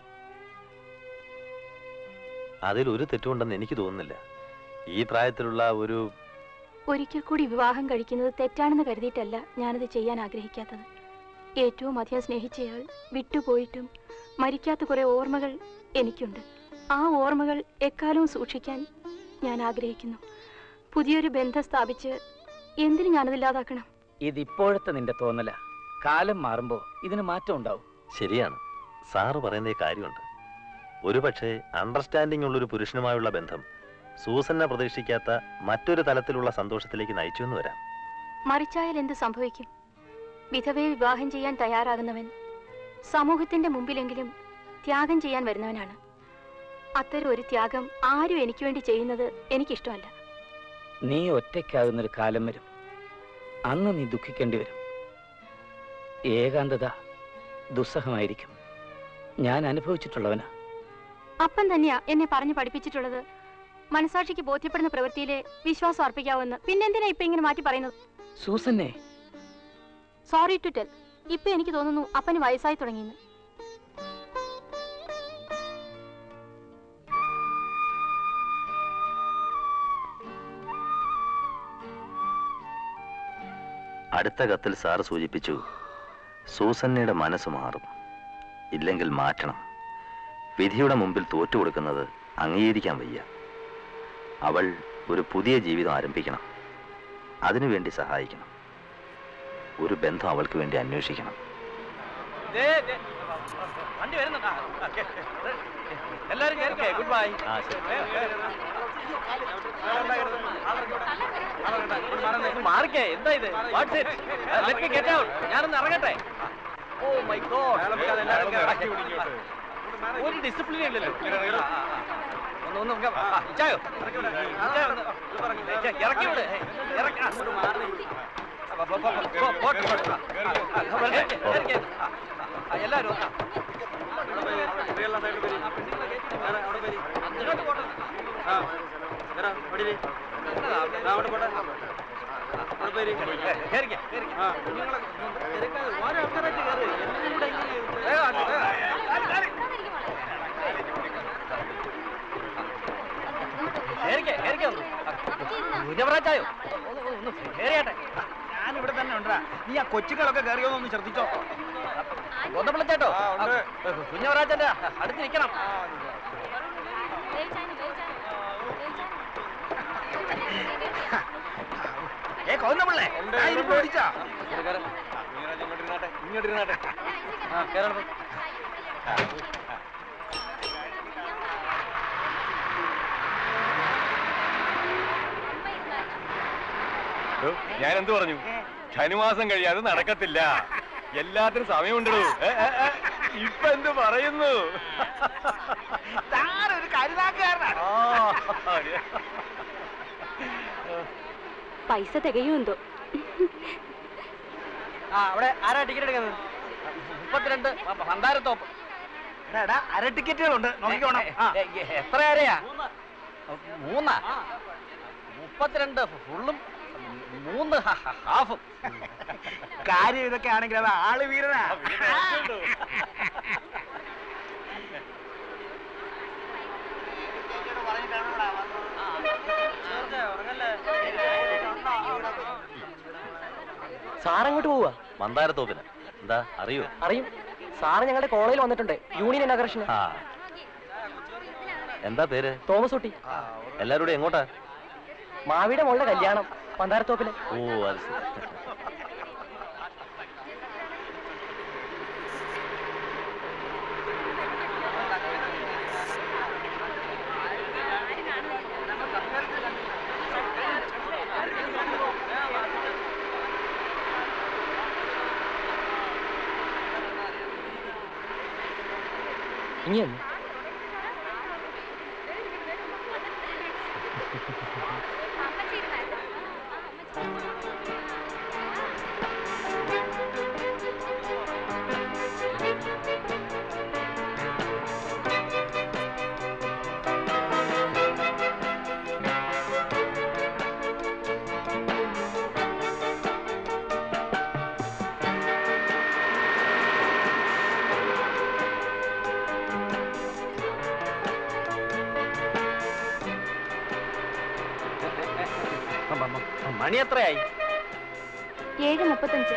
അതിൽ ഒരു തെറ്റുണ്ടെന്ന് എനിക്ക് തോന്നുന്നില്ല ഈ പ്രായത്തിലുള്ള ഒരു ഒരിക്കൽ കൂടി വിവാഹം കഴിക്കുന്നത് തെറ്റാണെന്ന് കരുതിയിട്ടല്ല ഞാനത് ചെയ്യാൻ ആഗ്രഹിക്കാത്തത് ഏറ്റവും അധികം സ്നേഹിച്ചയാൾ വിട്ടുപോയിട്ടും മരിക്കാത്ത കുറെ ഓർമ്മകൾ എനിക്കുണ്ട് ആ ഓർമ്മകൾ എക്കാലവും സൂക്ഷിക്കാൻ ഞാൻ ആഗ്രഹിക്കുന്നു പുതിയൊരു ബന്ധം സ്ഥാപിച്ച് എന്തിനു ഞാനതില്ലാതാക്കണം ഇതിപ്പോഴത്തെ നിന്റെ തോന്നല കാലം മാറുമ്പോൾ ഇതിന് മാറ്റം ഉണ്ടാവും ശരിയാണ് സാറ് പറയുന്ന കാര്യമുണ്ട് ഒരുപക്ഷെ അണ്ടർസ്റ്റാൻഡിംഗ് ഉള്ളൊരു പുരുഷനുമായുള്ള ബന്ധം സൂസന്നെ പ്രതീക്ഷിക്കാത്ത മറ്റൊരു തലത്തിലുള്ള സന്തോഷത്തിലേക്ക് നയിച്ചു എന്ന് വരാം മറിച്ചായാൽ എന്ത് സംഭവിക്കും വിധവയെ വിവാഹം ചെയ്യാൻ തയ്യാറാകുന്നവൻ സമൂഹത്തിന്റെ മുമ്പിലെങ്കിലും ത്യാഗം ചെയ്യാൻ വരുന്നവനാണ് അത്തരം ഒരു ത്യാഗം ആരും എനിക്ക് വേണ്ടി ചെയ്യുന്നത് എനിക്കിഷ്ടമല്ല നീ ഒറ്റയ്ക്കാകുന്നൊരു കാലം വരും അന്ന് നീ ദുഃഖിക്കേണ്ടി വരും ഏകാന്തത ദുസ്സഹമായിരിക്കും ഞാൻ അനുഭവിച്ചിട്ടുള്ളവനാ അപ്പം തന്നെയാ എന്നെ പറഞ്ഞു പഠിപ്പിച്ചിട്ടുള്ളത് മനസാക്ഷിക്ക് ബോധ്യപ്പെടുന്ന പ്രവൃത്തിയിലെ വിശ്വാസം അർപ്പിക്കാവുന്ന പിന്നെന്തിനാ ഇപ്പൊ ഇങ്ങനെ മാറ്റി പറയുന്നത് സൂസന്നെ സോറി ടു ടെൽ ഇപ്പൊ എനിക്ക് തോന്നുന്നു അപ്പന് വയസ്സായി തുടങ്ങിയെന്ന് അടുത്ത കത്തിൽ സാറ് സൂചിപ്പിച്ചു സൂസന്നയുടെ മനസ്സ് മാറും ഇല്ലെങ്കിൽ മാറ്റണം വിധിയുടെ മുമ്പിൽ തോറ്റു കൊടുക്കുന്നത് അംഗീകരിക്കാൻ വയ്യ അവൾ ഒരു പുതിയ ജീവിതം ആരംഭിക്കണം അതിനുവേണ്ടി സഹായിക്കണം ഒരു ബന്ധം അവൾക്ക് വേണ്ടി അന്വേഷിക്കണം വണ്ടി വരുന്നുണ്ടാ എല്ലാരും കേൾക്കേ ഗുഡ് ബൈ മാറിക്കേ എന്താ ഇത് what's it let me get out ഞാനൊന്ന് ഇറങ്ങട്ടെ ഓ മൈ ഗോഡ് ഒരു ഡിസിപ്ലിൻ ഇല്ലല്ലോ ഒന്ന് ഒന്ന് നമുക്ക് ആ, ഇച്ചായോ ഇച്ചായോ ഒന്ന് ഇച്ചാ, ഇറക്കി വിട് ഇറക്കി ആ, ഒന്ന് മാറി. ആ, പോ, പോ, പോ, പോ, പോട്ടെ, പോട്ടെ. ആ, ആ, ആ, വരട്ടെ, ഇറക്കി. ആ, ആ, എല്ലാവരും ഒന്ന്. ഇങ്ങോട്ട് പോട്ടെ. ഏ, കേറിക്കേ, കേറിക്കേ. കുഞ്ഞുങ്ങളെ തിരക്കാതെ ഓരോ ആൾക്കാരായിട്ട് കേറ്. എല്ലാം കൂടെ ഇങ്ങനെ വേഗം ആക്ക്, വേഗം. കേറിക്കേ, കേറിക്കേ ഒന്ന്. കുഞ്ഞവറാച്ചായോ ഒന്ന് ഒന്ന് കേറിയാട്ടെ ഞാൻ ഇവിടെ തന്നെ ഉണ്ടാ നീ ആ കൊച്ചുകളൊക്കെ കയറിയോന്ന് ഒന്ന് ശ്രദ്ധിച്ചോ ഗോതമ്പിളച്ചേട്ടോ കുഞ്ഞവറാച്ചന്റെ അടുത്ത് നിൽക്കണം ഏ കൊന്നപിള്ളേ പിടിച്ചാ ഇങ്ങോട്ടിരുന്നാട്ടെ ആ കേരളം ഞാൻ എന്ത് പറഞ്ഞു ധനുമാസം കഴിയാതെ നടക്കത്തില്ല എല്ലാത്തിനും സമയമുണ്ടോ ഇപ്പൊ എന്ത് പറയുന്നു താനൊരു കരുതാക്കാരനാണ് പൈസ തികയുമെന്തോ ആ അവിടെ ആരാ ടിക്കറ്റ് എടുക്കുന്നത് മുപ്പത്തിരണ്ട് ഭണ്ഡാരത്തോപ്പ് എടാ അര ടിക്കറ്റുകളുണ്ട് നോക്കിക്കോണം ആ. എ, എ, എത്ര ആരെയാ മൂന്നാ മുപ്പത്തിരണ്ട് ഫുള്ളും മൂന്ന് ഹ- ഹ- ഹാഫും കാര്യം ഇതൊക്കെ ആണെങ്കിൽ അത് ആള് വീരനാ സാറങ്ങോട്ട് പോവാ മന്ദാരത്തോപ്പിന് എന്താ അറിയോ അറിയും സാറ് ഞങ്ങളുടെ കോളേജിൽ വന്നിട്ടുണ്ട് യൂണിയൻ ഇനാഗ്രേഷന് ആ എന്താ പേര് തോമസ് കുട്ടി എല്ലാരും കൂടെ എങ്ങോട്ടാ മാവിയുടെ മോളുടെ കല്യാണം പന്താരത്തോപ്പില് ഓ അത് ശരി. ഇനി ഒന്ന് മണി എത്രയായി ഏഴ് മുപ്പത്തഞ്ച്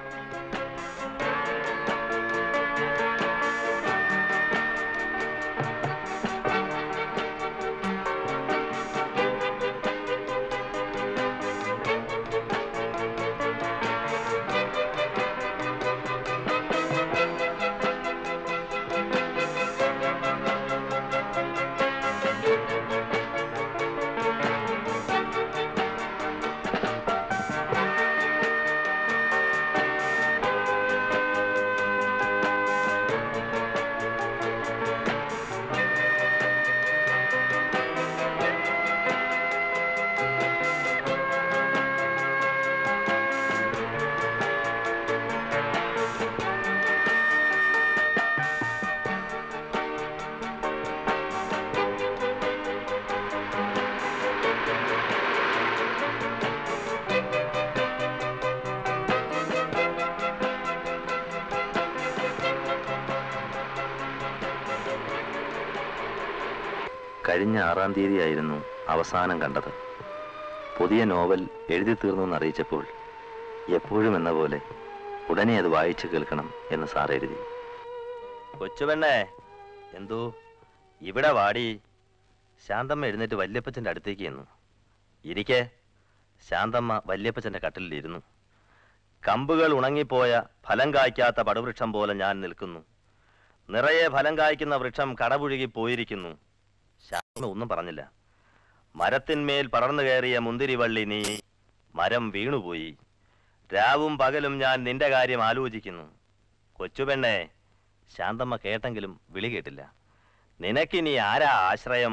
കഴിഞ്ഞ ആറാം തീയതിയായിരുന്നു അവസാനം കണ്ടത് പുതിയ നോവൽ എഴുതി തീർന്നു എന്നറിയിച്ചപ്പോൾ എപ്പോഴും എന്ന പോലെ ഉടനെ അത് വായിച്ചു കേൾക്കണം എന്ന് സാർ എഴുതി കൊച്ചുപെണ്ണേ എന്തോ ഇവിടെ വാടി ശാന്തമ്മ എഴുന്നേറ്റ് വല്യപ്പച്ചന്റെ അടുത്തേക്ക് ചെന്നു ഇരിക്കെ ശാന്തമ്മ വല്യപ്പച്ചന്റെ കട്ടിലിരുന്നു കമ്പുകൾ ഉണങ്ങിപ്പോയ ഫലം കായ്ക്കാത്ത പടുവൃക്ഷം പോലെ ഞാൻ നിൽക്കുന്നു നിറയെ ഫലം കായ്ക്കുന്ന വൃക്ഷം കടപുഴുകി പോയിരിക്കുന്നു ശാന്തമ്മ ഒന്നും പറഞ്ഞില്ല മരത്തിന്മേൽ പടർന്നു കയറിയ മുന്തിരിവള്ളി നീ മരം വീണുപോയി രാവും പകലും ഞാൻ നിന്റെ കാര്യം ആലോചിക്കുന്നു കൊച്ചുപെണ്ണേ ശാന്തമ്മ കേട്ടെങ്കിലും വിളി കേട്ടില്ല നിനക്കിനി ആരാ ആശ്രയം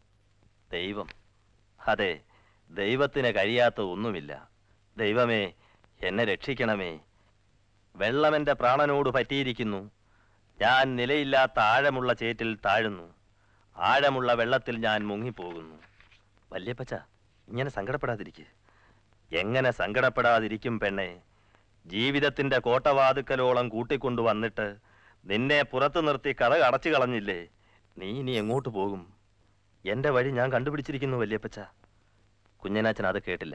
ദൈവം അതെ ദൈവത്തിന് കഴിയാത്ത ഒന്നുമില്ല ദൈവമേ എന്നെ രക്ഷിക്കണമേ വെള്ളം എൻ്റെ പ്രാണനോട് പറ്റിയിരിക്കുന്നു ഞാൻ നിലയില്ലാത്ത ആഴമുള്ള ചേറ്റിൽ താഴുന്നു ആഴമുള്ള വെള്ളത്തിൽ ഞാൻ മുങ്ങിപ്പോകുന്നു വല്യപ്പച്ച ഇങ്ങനെ സങ്കടപ്പെടാതിരിക്കെ എങ്ങനെ സങ്കടപ്പെടാതിരിക്കും പെണ്ണെ ജീവിതത്തിന്റെ കോട്ടവാതുക്കലോളം കൂട്ടിക്കൊണ്ടു വന്നിട്ട് നിന്നെ പുറത്തു നിർത്തി കഥ അടച്ചു കളഞ്ഞില്ലേ നീ ഇനി എങ്ങോട്ട് പോകും എന്റെ വഴി ഞാൻ കണ്ടുപിടിച്ചിരിക്കുന്നു വല്യപ്പച്ച കുഞ്ഞനാച്ചൻ അത് കേട്ടില്ല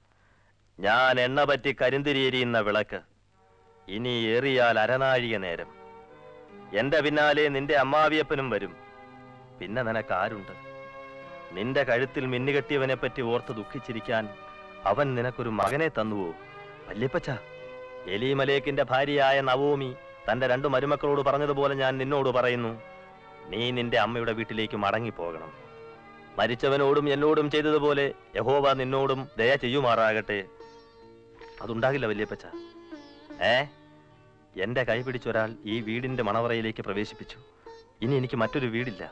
ഞാൻ എണ്ണ പറ്റി കരിന്തിരിയെരിയുന്ന വിളക്ക് ഇനി ഏറിയാൽ അരനാഴിക നേരം എന്റെ പിന്നാലെ നിന്റെ അമ്മാവിയപ്പനും വരും പിന്നെ നിനക്ക് ആരുണ്ട് നിന്റെ കഴുത്തിൽ മിന്നുകെട്ടിയവനെ പറ്റി ഓർത്ത് ദുഃഖിച്ചിരിക്കാൻ അവൻ നിനക്കൊരു മകനെ തന്നുവോ വല്യപ്പച്ച എലീമലേക്കിന്റെ ഭാര്യയായ നവോമി തന്റെ രണ്ടു മരുമക്കളോട് പറഞ്ഞതുപോലെ ഞാൻ നിന്നോട് പറയുന്നു നീ നിന്റെ അമ്മയുടെ വീട്ടിലേക്ക് മടങ്ങിപ്പോകണം മരിച്ചവനോടും എന്നോടും ചെയ്തതുപോലെ യഹോവ നിന്നോടും ദയ ചെയ്യുമാറാകട്ടെ അതുണ്ടാകില്ല വല്യപ്പച്ച ഏ എന്റെ കൈ പിടിച്ചൊരാൾ ഈ വീടിന്റെ മണവറയിലേക്ക് പ്രവേശിപ്പിച്ചു ഇനി എനിക്ക് മറ്റൊരു വീടില്ല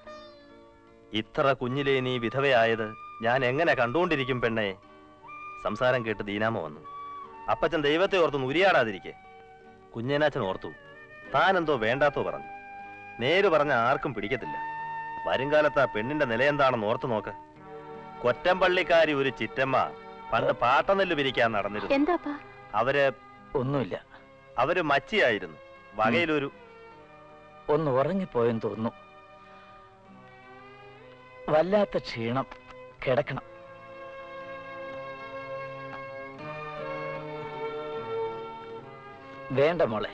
ഇത്ര കുഞ്ഞിലേ നീ വിധവയായത് ഞാൻ എങ്ങനെ കണ്ടുകൊണ്ടിരിക്കും പെണ്ണെ സംസാരം കേട്ട് ദീനാമ വന്നു അപ്പച്ചൻ ദൈവത്തെ ഓർത്ത് ഉരിയാടാതിരിക്കെ കുഞ്ഞനാച്ചൻ ഓർത്തു താനെന്തോ വേണ്ടാത്തോ പറഞ്ഞു നേര് പറഞ്ഞ ആർക്കും പിടിക്കത്തില്ല വരുംകാലത്ത് ആ പെണ്ണിന്റെ നില എന്താണെന്ന് ഓർത്തു നോക്ക് കൊറ്റമ്പള്ളിക്കാരി ഒരു ചിറ്റമ്മ പണ്ട് പാട്ടനെല്ല് പിരിക്കാൻ നടന്നിരുന്നു എന്താപ്പാ അവര് ഒന്നുമില്ല അവര് മച്ചിയായിരുന്നു വകയിലൊരു ഒന്ന് ഉറങ്ങിപ്പോയെന്ന് തോന്നുന്നു വല്ലാത്ത ക്ഷീണം കിടക്കണം വേണ്ട മോളെ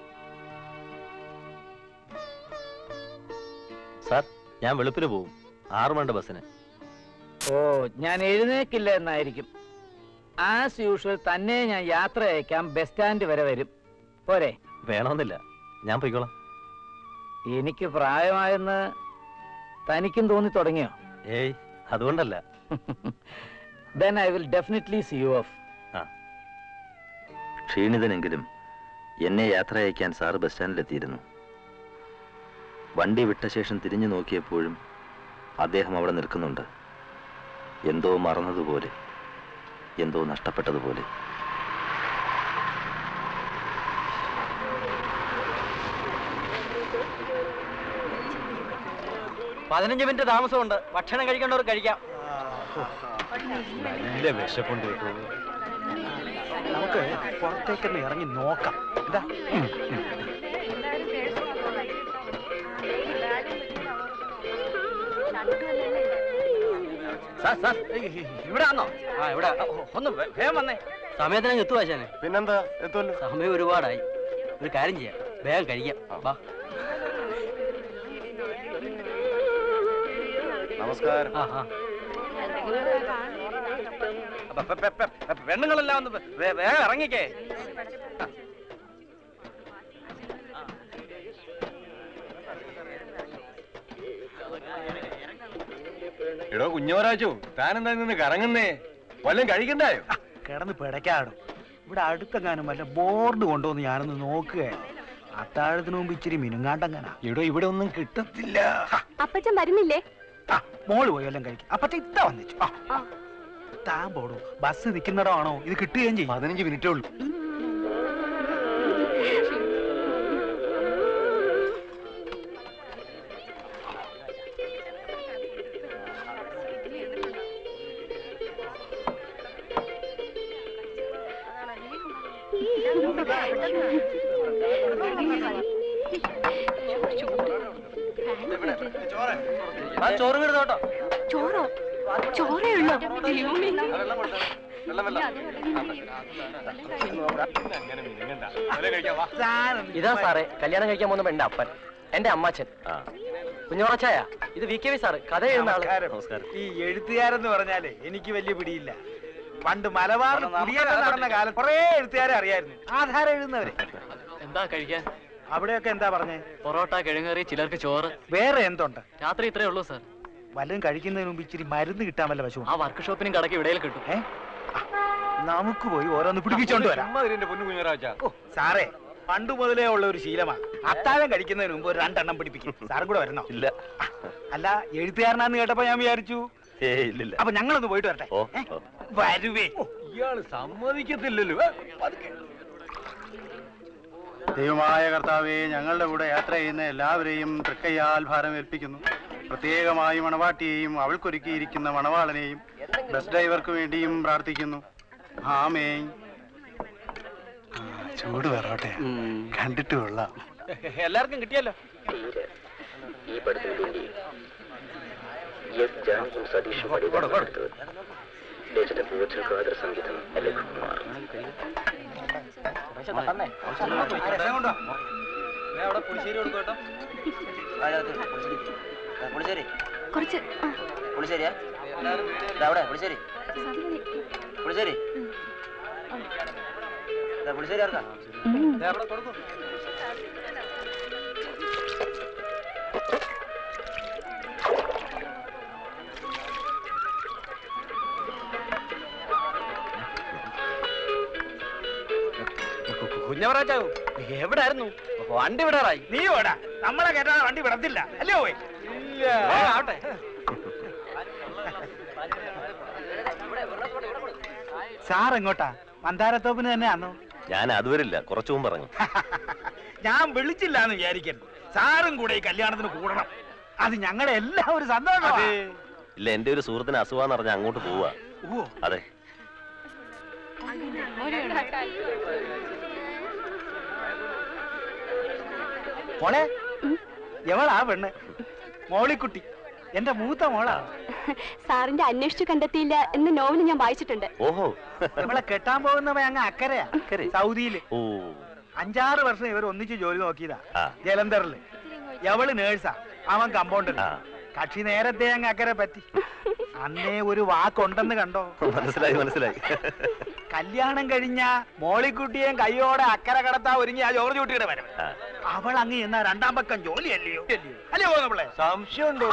സാർ ഞാൻ വെളുപ്പിന് പോവും ആറു മണിന്റെ ബസ്സിന് ഓ ഞാൻ എഴുന്നേക്കില്ല എന്നായിരിക്കും ആസ് യൂഷ്വൽ തന്നെ ഞാൻ യാത്ര അയക്കാം ബസ് സ്റ്റാൻഡ് വരെ വരും പോരെ വേണമെന്നില്ല ഞാൻ പോയിക്കോളാം എനിക്ക് പ്രായമായെന്ന് തനിക്കും തോന്നി തുടങ്ങിയോ ഏയ് അതുകൊണ്ടല്ല then I will definitely see you off ക്ഷീണിതനെങ്കിലും എന്നെ യാത്ര അയക്കാൻ സാറ് ബസ് സ്റ്റാൻഡിലെത്തിയിരുന്നു വണ്ടി വിട്ട ശേഷം തിരിഞ്ഞു നോക്കിയപ്പോഴും അദ്ദേഹം അവിടെ നിൽക്കുന്നുണ്ട് എന്തോ മറന്നതുപോലെ എന്തോ നഷ്ടപ്പെട്ടതുപോലെ പതിനഞ്ച് മിനിറ്റ് താമസമുണ്ട് ഭക്ഷണം കഴിക്കേണ്ടവർ കഴിക്കാം നല്ല വിശപ്പുണ്ട് കേട്ടോ നമുക്ക് പുറത്തേക്കൊന്ന് ഇറങ്ങി നോക്കാം എന്താ സാർ സാർ ഇവിടെ ആണോ ആ ഇവിടെ ഒന്ന് വേ- വേഗം വന്നേ സമയത്തിനങ്ങ് എത്തുവാ ശാനെ പിന്നെന്താ എത്തുമല്ലോ സമയം ഒരുപാടായി ഒരു കാര്യം ചെയ്യാം വേഗം കഴിക്കാം വാ നമസ്കാരം ആ ആ അപ്പൊ പെ- പെ- പെ- പെ- പെണ്ണുങ്ങളെല്ലാം ഒന്ന് വേ- വേ- വേഗം ഇറങ്ങിക്കേ എടോ കുഞ്ഞോരാച്ചു താനെന്താ നിന്ന് കറങ്ങുന്നേ വല്ലതും കഴിക്കണ്ടായോ കിടന്ന് പിടയ്ക്കാടും ഇവിടെ അടുത്തെങ്ങാനും വല്ല ബോർഡ് കൊണ്ടുവന്ന് ഞാനൊന്ന് നോക്കുകയാണ് അത്താഴത്തിന് മുമ്പ് ഇച്ചിരി മിനുങ്ങാണ്ടങ്ങനാ എടോ ഇവിടെ ഒന്നും കിട്ടത്തില്ല അപ്പച്ചൻ വരുന്നില്ലേ ആ മോള് പോയി വല്ലതും കഴിക്കും അപ്പത്തെ ഇത്ത വന്നിച്ചു ആ താൻ പോടൂ ബസ് നിൽക്കുന്നിടമാണോ ഇത് കിട്ടുകയും ചെയ്യും പതിനഞ്ച് മിനിറ്റേ ഉള്ളൂ ആ ചോറ് വീട് കേട്ടോ ചോറോ ചോറേ ഉള്ളോ ദൈവമേ. ഇതാ സാറേ കല്യാണം കഴിക്കാൻ പോകുന്ന എന്റെ അപ്പൻ എന്റെ അമ്മാച്ചൻ കുഞ്ഞോറച്ചായ ഇത് വി കെ വി സാറ് കഥ എഴുതുന്ന ആള് നമസ്കാരം ഈ എഴുത്തുകാരെന്ന് പറഞ്ഞാലേ എനിക്ക് വലിയ പിടിയില്ല പണ്ട് മലബാറിൽ കുടിയേറ്റം നടന്ന കാലം കുറേ എഴുത്തുകാരെ അറിയായിരുന്നു ആധാരം എഴുതുന്നവരെ എന്താ കഴിക്കാൻ അവിടെയൊക്കെ എന്താ പറഞ്ഞേ പൊറോട്ട കിഴങ്ങറി ചിലർക്ക് ചോറ് വേറെ എന്തുണ്ട് രാത്രി ഇത്രേ ഉള്ളൂ സാർ വല്ലതും കഴിക്കുന്നതിന് മുമ്പ് ഇച്ചിരി മരുന്ന് കിട്ടാൻ വല്ല പശു ആ വർക്ക് ഷോപ്പിനും കടക്ക് ഇടയിൽ കിട്ടും ഏ ആ, നമുക്ക് പോയി ഓരോന്ന് പിടിപ്പിച്ചോണ്ട് വരാം ചുമ്മാ ഇതിന്റെ പൊന്നു കുഞ്ഞോരാച്ച ഓ സാറേ പണ്ട് മുതലേ ഉള്ള ഒരു ശീലമാണ് അത്താഴം കഴിക്കുന്നതിന് മുമ്പ് ഒരു രണ്ടെണ്ണം പിടിപ്പിക്കും സാറും കൂടെ വരണോ ഇല്ല അല്ല എഴുത്തുകാരനാന്ന് കേട്ടപ്പോ ഞാൻ വിചാരിച്ചു ഏയ് ഇല്ലില്ല അപ്പൊ ഞങ്ങളൊന്ന് പോയിട്ട് വരട്ടെ ഓ ഏ? ഓ. വരുവേ ഇയാള് സമ്മതിക്കത്തില്ലല്ലോ ഏ, പതുക്കെ. ദൈവമായ കർത്താവെ ഞങ്ങളുടെ കൂടെ യാത്ര ചെയ്യുന്ന എല്ലാവരെയും തൃക്കയ്യാൽ ഭാരം ഏൽപ്പിക്കുന്നു പ്രത്യേകമായി മണവാട്ടിയെയും അവൾക്കൊരുക്കിയിരിക്കുന്ന മണവാളനെയും ബസ് ഡ്രൈവർക്ക് വേണ്ടിയും പ്രാർത്ഥിക്കുന്നു ആമേ ചൂട് വരോട്ടെ കണ്ടിട്ട് കൊള്ളാം എല്ലാവർക്കും കിട്ടിയല്ലോ ഈ പടത്തിന് വേണ്ടി എസ് ജാനകിയും സതീഷും പണിതെടുത്തത് രചന പൂജക്കാതര സംഗീതം ലഘുകുമാർ അവിടെ പുളിശ്ശേരി കൊടുക്കും കേട്ടോ പുളിശ്ശേരി കുറച്ച് ആ, പുളിശ്ശേരിയാ അവിടെ പുളിശ്ശേരി പുളിശ്ശേരി പുളിശ്ശേരി ആർക്കാ അവിടെ കൊടുക്കും കുഞ്ഞവറാച്ചാവു എവിടായിരുന്നു വണ്ടി വിടാറായി നീ ഓടാ നമ്മളെ കേട്ടാ വണ്ടി വിടത്തില്ല അല്ലേ പോയി ആ, ആവട്ടെ സാർ എങ്ങോട്ടാ മന്ദാരത്തോപ്പിന് തന്നെയാണോ ഞാൻ അതുവരില്ല കുറച്ചു മുമ്പ് ഇറങ്ങും ഞാൻ വിളിച്ചില്ല എന്ന് വിചാരിക്കരുത് സാറും കൂടെ ഈ കല്യാണത്തിന് കൂടണം അത് ഞങ്ങളുടെ എല്ലാം ഒരു സന്തോഷം ഇല്ല എന്റെ ഒരു സുഹൃത്തിന് അസുഖം പറഞ്ഞ അങ്ങോട്ട് പോവാ ഓ അതെ മോളെ എവളാ പെണ്ണ് മോളിക്കുട്ടി എന്റെ മൂത്ത മോളാ സാറിന്റെ അന്വേഷിച്ചു കണ്ടെത്തിയില്ല എന്ന് നോവൽ ഞാൻ വായിച്ചിട്ടുണ്ട് ഓഹോ നമ്മളെ കെട്ടാൻ പോകുന്നവ അങ്ങ് അക്കരയാ സൗദിയില് ഓ അഞ്ചാറ് വർഷം ഇവർ ഒന്നിച്ച് ജോലി നോക്കിയതാ ആ. ജലന്ധറില് എവള് നേഴ്സാ അവൻ കമ്പൗണ്ടർ കക്ഷി നേരത്തെ അങ്ങ് അക്കരെ പറ്റി അന്നേ ഒരു വാക്കുണ്ടെന്ന് കണ്ടോ മനസ്സിലായി മനസ്സിലായി കല്യാണം കഴിഞ്ഞ മോളിക്കുട്ടിയെയും കയ്യോടെ അക്കരെ കടത്താ ഒരുങ്ങി ആ ജോർജ് കുട്ടിയുടെ വരവ് ആ. അവൾ അങ്ങ് ചെന്ന രണ്ടാം പക്കം ജോലിയല്ലയോ അല്ലയോ നമ്മളെ സംശയമുണ്ടോ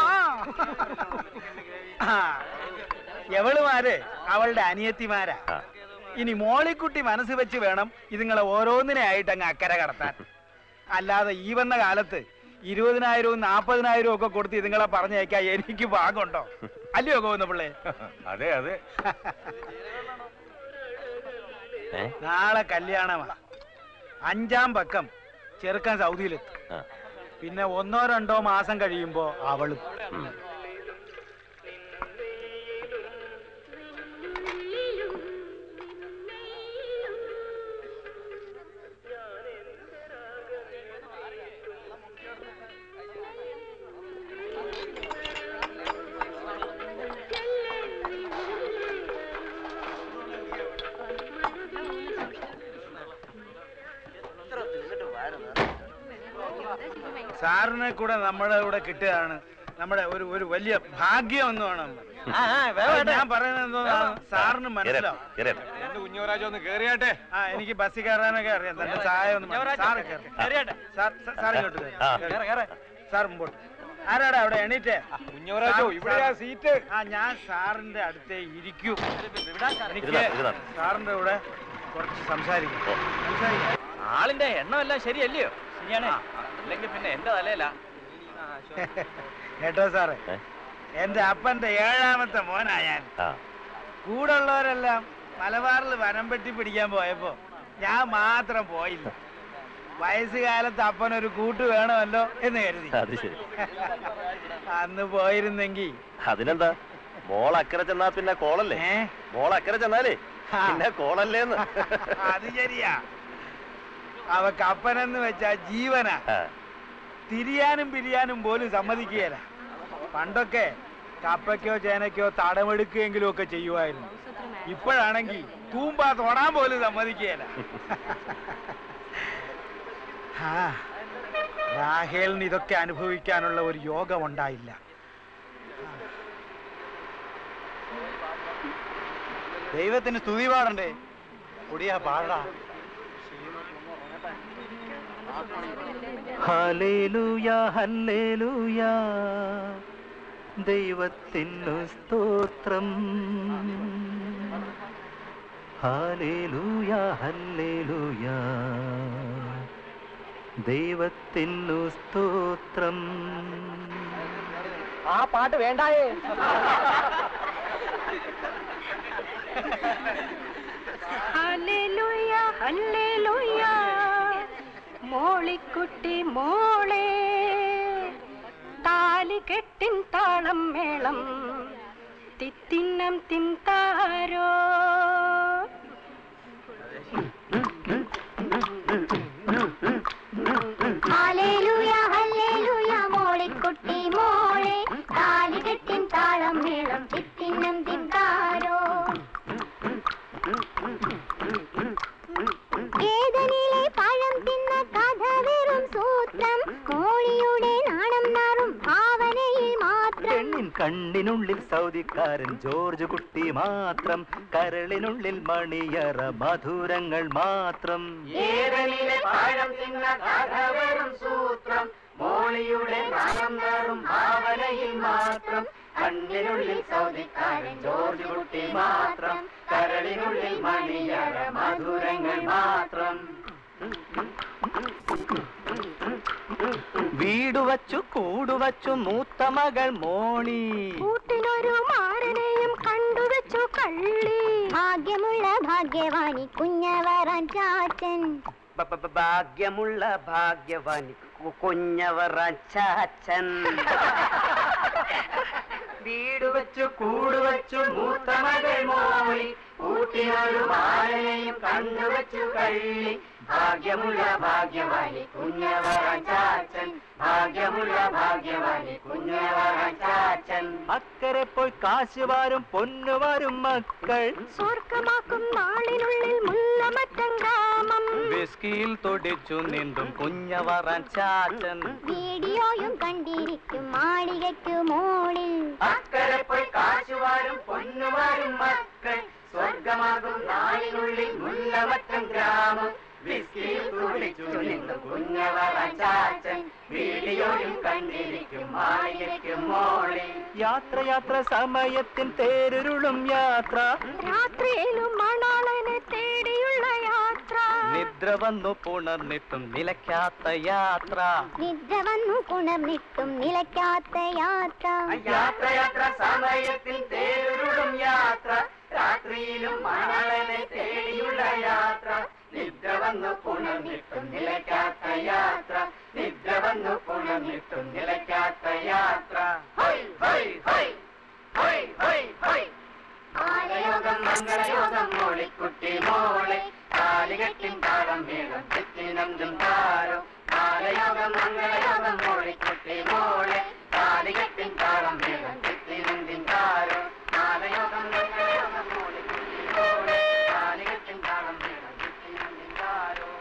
എവളുമാര് അവളുടെ അനിയത്തിമാരാ ആ. ഇനി മോളിക്കുട്ടി മനസ്സ് വെച്ച് വേണം ഇതുങ്ങളെ ഓരോന്നിനെ ആയിട്ട് അങ്ങ് അക്കരെ കടത്താൻ അല്ലാതെ ഈ വന്ന കാലത്ത് ഇരുപതിനായിരവും നാപ്പതിനായിരവും ഒക്കെ കൊടുത്ത് ഇതുങ്ങളെ പറഞ്ഞേക്കാൻ എനിക്ക് ഭാഗമുണ്ടോ അല്ലയോ ഗോവിന്ദ പിള്ളേ അതെ അതെ ഏ? നാളെ കല്യാണമാ അഞ്ചാം പക്കം ചെറുക്കൻ സൗദിയിലെത്തും ആ. പിന്നെ ഒന്നോ രണ്ടോ മാസം കഴിയുമ്പോ അവളും സാറിനെ കൂടെ നമ്മുടെ കൂടെ കിട്ടുകയാണ് നമ്മുടെ ഒരു ഒരു വലിയ ഭാഗ്യം എന്ന് വേണം അത് ഞാൻ പറയുന്നത് എന്തോന്നാണ് സാറിന് മനസ്സിലാവും കേരേട്ടെ. എന്റെ കുഞ്ഞോരാജ ഒന്ന് കേറിയാട്ടെ ആ എനിക്ക് ബസ്സിൽ കയറാനൊക്കെ അറിയാം തന്റെ സഹായം ഒന്നും വേണ്ട. സാറ് കയറ്. സാർ സാർ- സാർ ഇങ്ങോട്ട് കയറ്. ആ. കയറ്. സാർ മുമ്പോട്ട് ആരാടാ അവിടെ എണീറ്റേ കുഞ്ഞോരാജോ ഇവിടെയാ സീറ്റ് ആ ഞാൻ സാറിന്റെ അടുത്തേ ഇരിക്കൂ എനിക്ക് ഇരുന്നാ, ഇരുന്നാ. സാറിന്റെ കൂടെ കുറച്ച് സംസാരിക്കും സംസാരിക്കാം ആളിന്റെ എണ്ണമെല്ലാം ശരിയല്ലയോ ശരിയാണ് അല്ലെങ്കിൽ പിന്നെ എന്റെ തലയില കേട്ടോ സാറേ ഏ? എന്റെ അപ്പന്റെ ഏഴാമത്തെ മോനാ ഞാൻ ആ കൂടെ ഉള്ളവരെല്ലാം മലബാറിൽ വനം വെട്ടി പിടിക്കാൻ പോയപ്പോ ഞാൻ മാത്രം പോയില്ല വയസ്സുകാലത്ത് അപ്പനൊരു കൂട്ട് വേണമല്ലോ എന്ന് കരുതി അത് ശരി അന്ന് പോയിരുന്നെങ്കി അതിനെന്താ മോൾ അക്കരെ ചെന്നാ പിന്നെ കോളല്ലേ ഏ മോൾ അക്കരെ ചെന്നാലേ ആ. പിന്നെ കോളല്ലേന്ന് അത് ശരിയാ അവക്ക് അപ്പനെന്ന് വെച്ചാ ജീവനാ ആ. തിരിയാനും പിരിയാനും പോലും സമ്മതിക്കുകയില്ല പണ്ടൊക്കെ കപ്പയ്ക്കോ ചേനയ്ക്കോ തടമെടുക്കുകയെങ്കിലും ഒക്കെ ചെയ്യുമായിരുന്നു ഇപ്പോഴാണെങ്കിൽ തൂമ്പ തൊടാൻ പോലും സമ്മതിക്കുകയില്ല ആ, രാഹേലിന് ഇതൊക്കെ അനുഭവിക്കാനുള്ള ഒരു യോഗം ഉണ്ടായില്ല ദൈവത്തിന് സ്തുതി പാടണ്ടേ ഒടിയാ പാടാ ഹല്ലേലൂയ ഹല്ലേലൂയ ദൈവത്തിനു സ്തോത്രം ഹല്ലേലൂയ ഹല്ലേലൂയ ദൈവത്തിനു സ്തോത്രം ആ പാട്ട് വേണ്ടായേ ഹല്ലേലൂയ ഹല്ലേലൂയ മോളിക്കുട്ടി മോളെ താലികെട്ടിൻ താളം മേളം തിത്തിന്നം തിന്താരോ ഹല്ലേലൂയ ഹല്ലേലൂയ മോളിക്കുട്ടി മോളെ താലികെട്ടിൻ താളം മേളം തിത്തിന്നം തിന്താരോ ഏതനിലെ പഴം തിന്ന കഥ വെറും സൂത്രം മോളിയുടെ നാണം നാറും ഭാവനയിൽ മാത്രം പെണ്ണിൻ കണ്ണിനുള്ളിൽ സൗദിക്കാരൻ ജോർജ് കുട്ടി മാത്രം കരളിനുള്ളിൽ മണിയറ മധുരങ്ങൾ മാത്രം ഏരലിലെ പഴം തിന്ന കഥ വെറും സൂത്രം മോളിയുടെ നാണം നാറും ഭാവനയിൽ മാത്രം കണ്ണിനുള്ളിൽ സൗദിക്കാരൻ ജോർജ് കുട്ടി മാത്രം കരളിനുള്ളിൽ മണിയറ മധുരങ്ങൾ മാത്രം വീടു വച്ചു കൂടുവച്ചു മൂത്ത മകൾ മോളി കൂട്ടിനൊരു മാരനെയും കണ്ടുവച്ചു കള്ളി ഭാഗ്യമുള്ള ഭാഗ്യവാണി കുഞ്ഞവറാൻ ചാച്ചൻ ഭാഗ്യമുള്ള ഭാഗ്യവാനി കുഞ്ഞവറച്ചാച്ചൻ വീട് വെച്ചു കൂട് വെച്ചു മൂത്ത മകൾ മോളി കൂട്ടിനൊരു മാലനെ കൊണ്ടുവച്ചു കള്ളി ഭാഗ്യമുള്ള ഭാഗ്യവാലി കുഞ്ഞവറാൻ ചാച്ചൻ ഭാഗ്യമുള്ള ഭാഗ്യവാലി കുഞ്ഞവറാൻ ചാച്ചൻ അക്കരെ പോയി കാശുവാരും പൊന്നുവാരും മക്കൾ സ്വർഗമാക്കും നാളിനുള്ളിൽ മുല്ലമറ്റം ഗ്രാമം വിസ്കിയിൽ തൊടിച്ചു നീന്തും കുഞ്ഞവറാൻ ചാച്ചൻ വീഡിയോയും കണ്ടിരിക്കും മാളികയ്ക്കു മോളിൽ അക്കരെ പോയി കാശുവാരും പൊന്നുവാരും മക്കൾ സ്വർഗമാകും നാളിനുള്ളിൽ മുല്ലമറ്റം ഗ്രാമം വിസ്കിയിൽ തുടിച്ചു നിന്നും കുഞ്ഞവറാൻ ചാച്ചൻ വീഡിയോയും കണ്ടിരിക്കും മാളികയ്ക്കും മോളിൽ യാത്ര യാത്ര സമയത്തിൻ തേരുരുളും യാത്ര രാത്രിയിലും മണാളനെ തേടിയുള്ള യാത്ര നിദ്ര വന്നു പുണർന്നിട്ടും നിലയ്ക്കാത്ത യാത്ര നിദ്ര വന്നു പുണർന്നിട്ടും നിലയ്ക്കാത്ത യാത്ര യാത്ര യാത്ര സമയത്തിൽ തേരുരുളും യാത്ര രാത്രിയിലും മണളനെ തേടിയുള്ള യാത്ര നിദ്ര വന്നു പുണർന്നിട്ടും നിലയ്ക്കാത്ത യാത്ര നിദ്ര വന്നു പുണർന്നിട്ടും നിലയ്ക്കാത്ത യാത്ര hi hi hi hi hi hi ആലയോഗം മംഗളയോഗം മോളിക്കുട്ടി മോളെ കാലികെട്ടിൻ താളം മേളം തെറ്റിനന്തും താരോ ആലയോഗം മംഗളയോഗം മോളിക്കുട്ടി മോളെ കാലികെട്ടിൻ താളം മേളം തെറ്റിനന്തിൻ താരോ ആലയോഗം മംഗളയോഗം മോളിക്കുട്ടി മോളെ കാലികെട്ടിൻ താളം മേളം തെറ്റിനന്തിൻ താരോ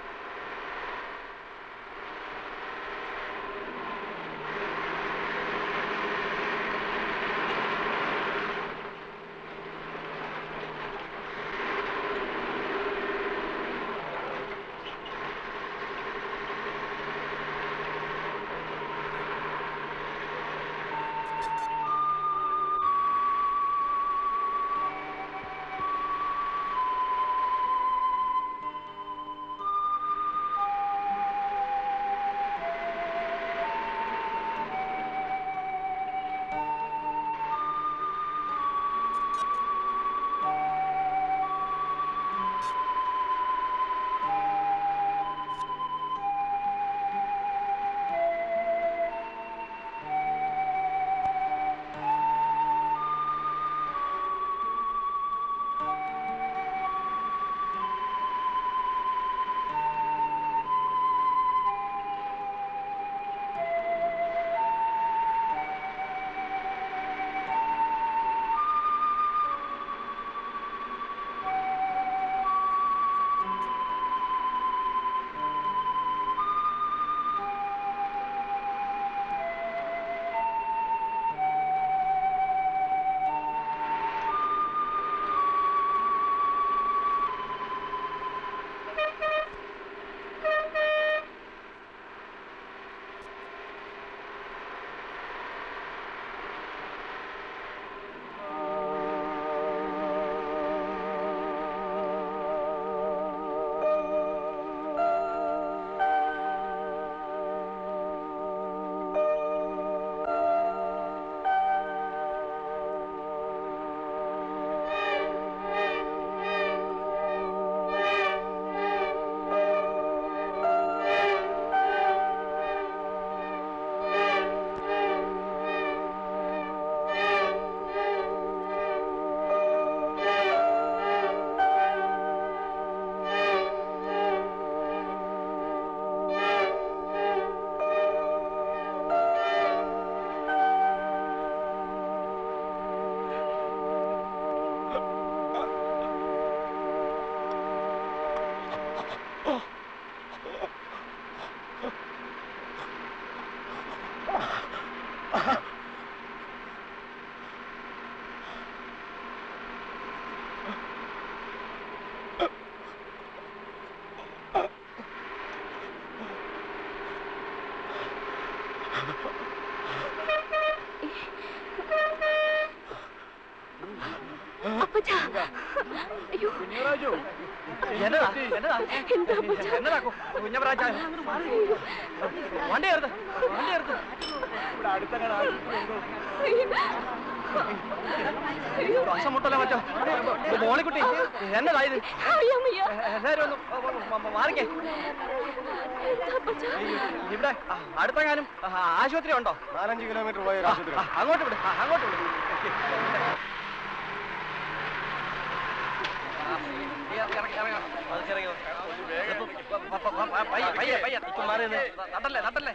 അപ്പച്ചാ അയ്യോ എന്നതാ എന്നതാ എന്താ അപ്പച്ചാ? എന്നതാ കുഞ്ഞപ്രാച്ച വണ്ടി എടുത്ത് വണ്ടി എടുത്ത് ഇവിടെ അടുത്തങ്ങനെ ശ്വാസം മുട്ടല്ല മറ്റോ മോളിക്കുട്ടി എന്നതാ ഇത് എല്ലാരും ഒന്ന് മ- മ- മാറിക്കേ ഇവിടെ ആ, അടുത്തെങ്ങാനും ആ, ആശുപത്രി ഉണ്ടോ നാലഞ്ച് കിലോമീറ്റർ പോയ ആ, ആ, അങ്ങോട്ട് വിട് ആ, അങ്ങോട്ട് വിട് ആ, ഇറങ്ങി, ഇറങ്ങി. പയ്യെ പയ്യെ ഇപ്പൊ മാറി നിന്ന്. നട്ടല്ലേ നട്ടല്ലേ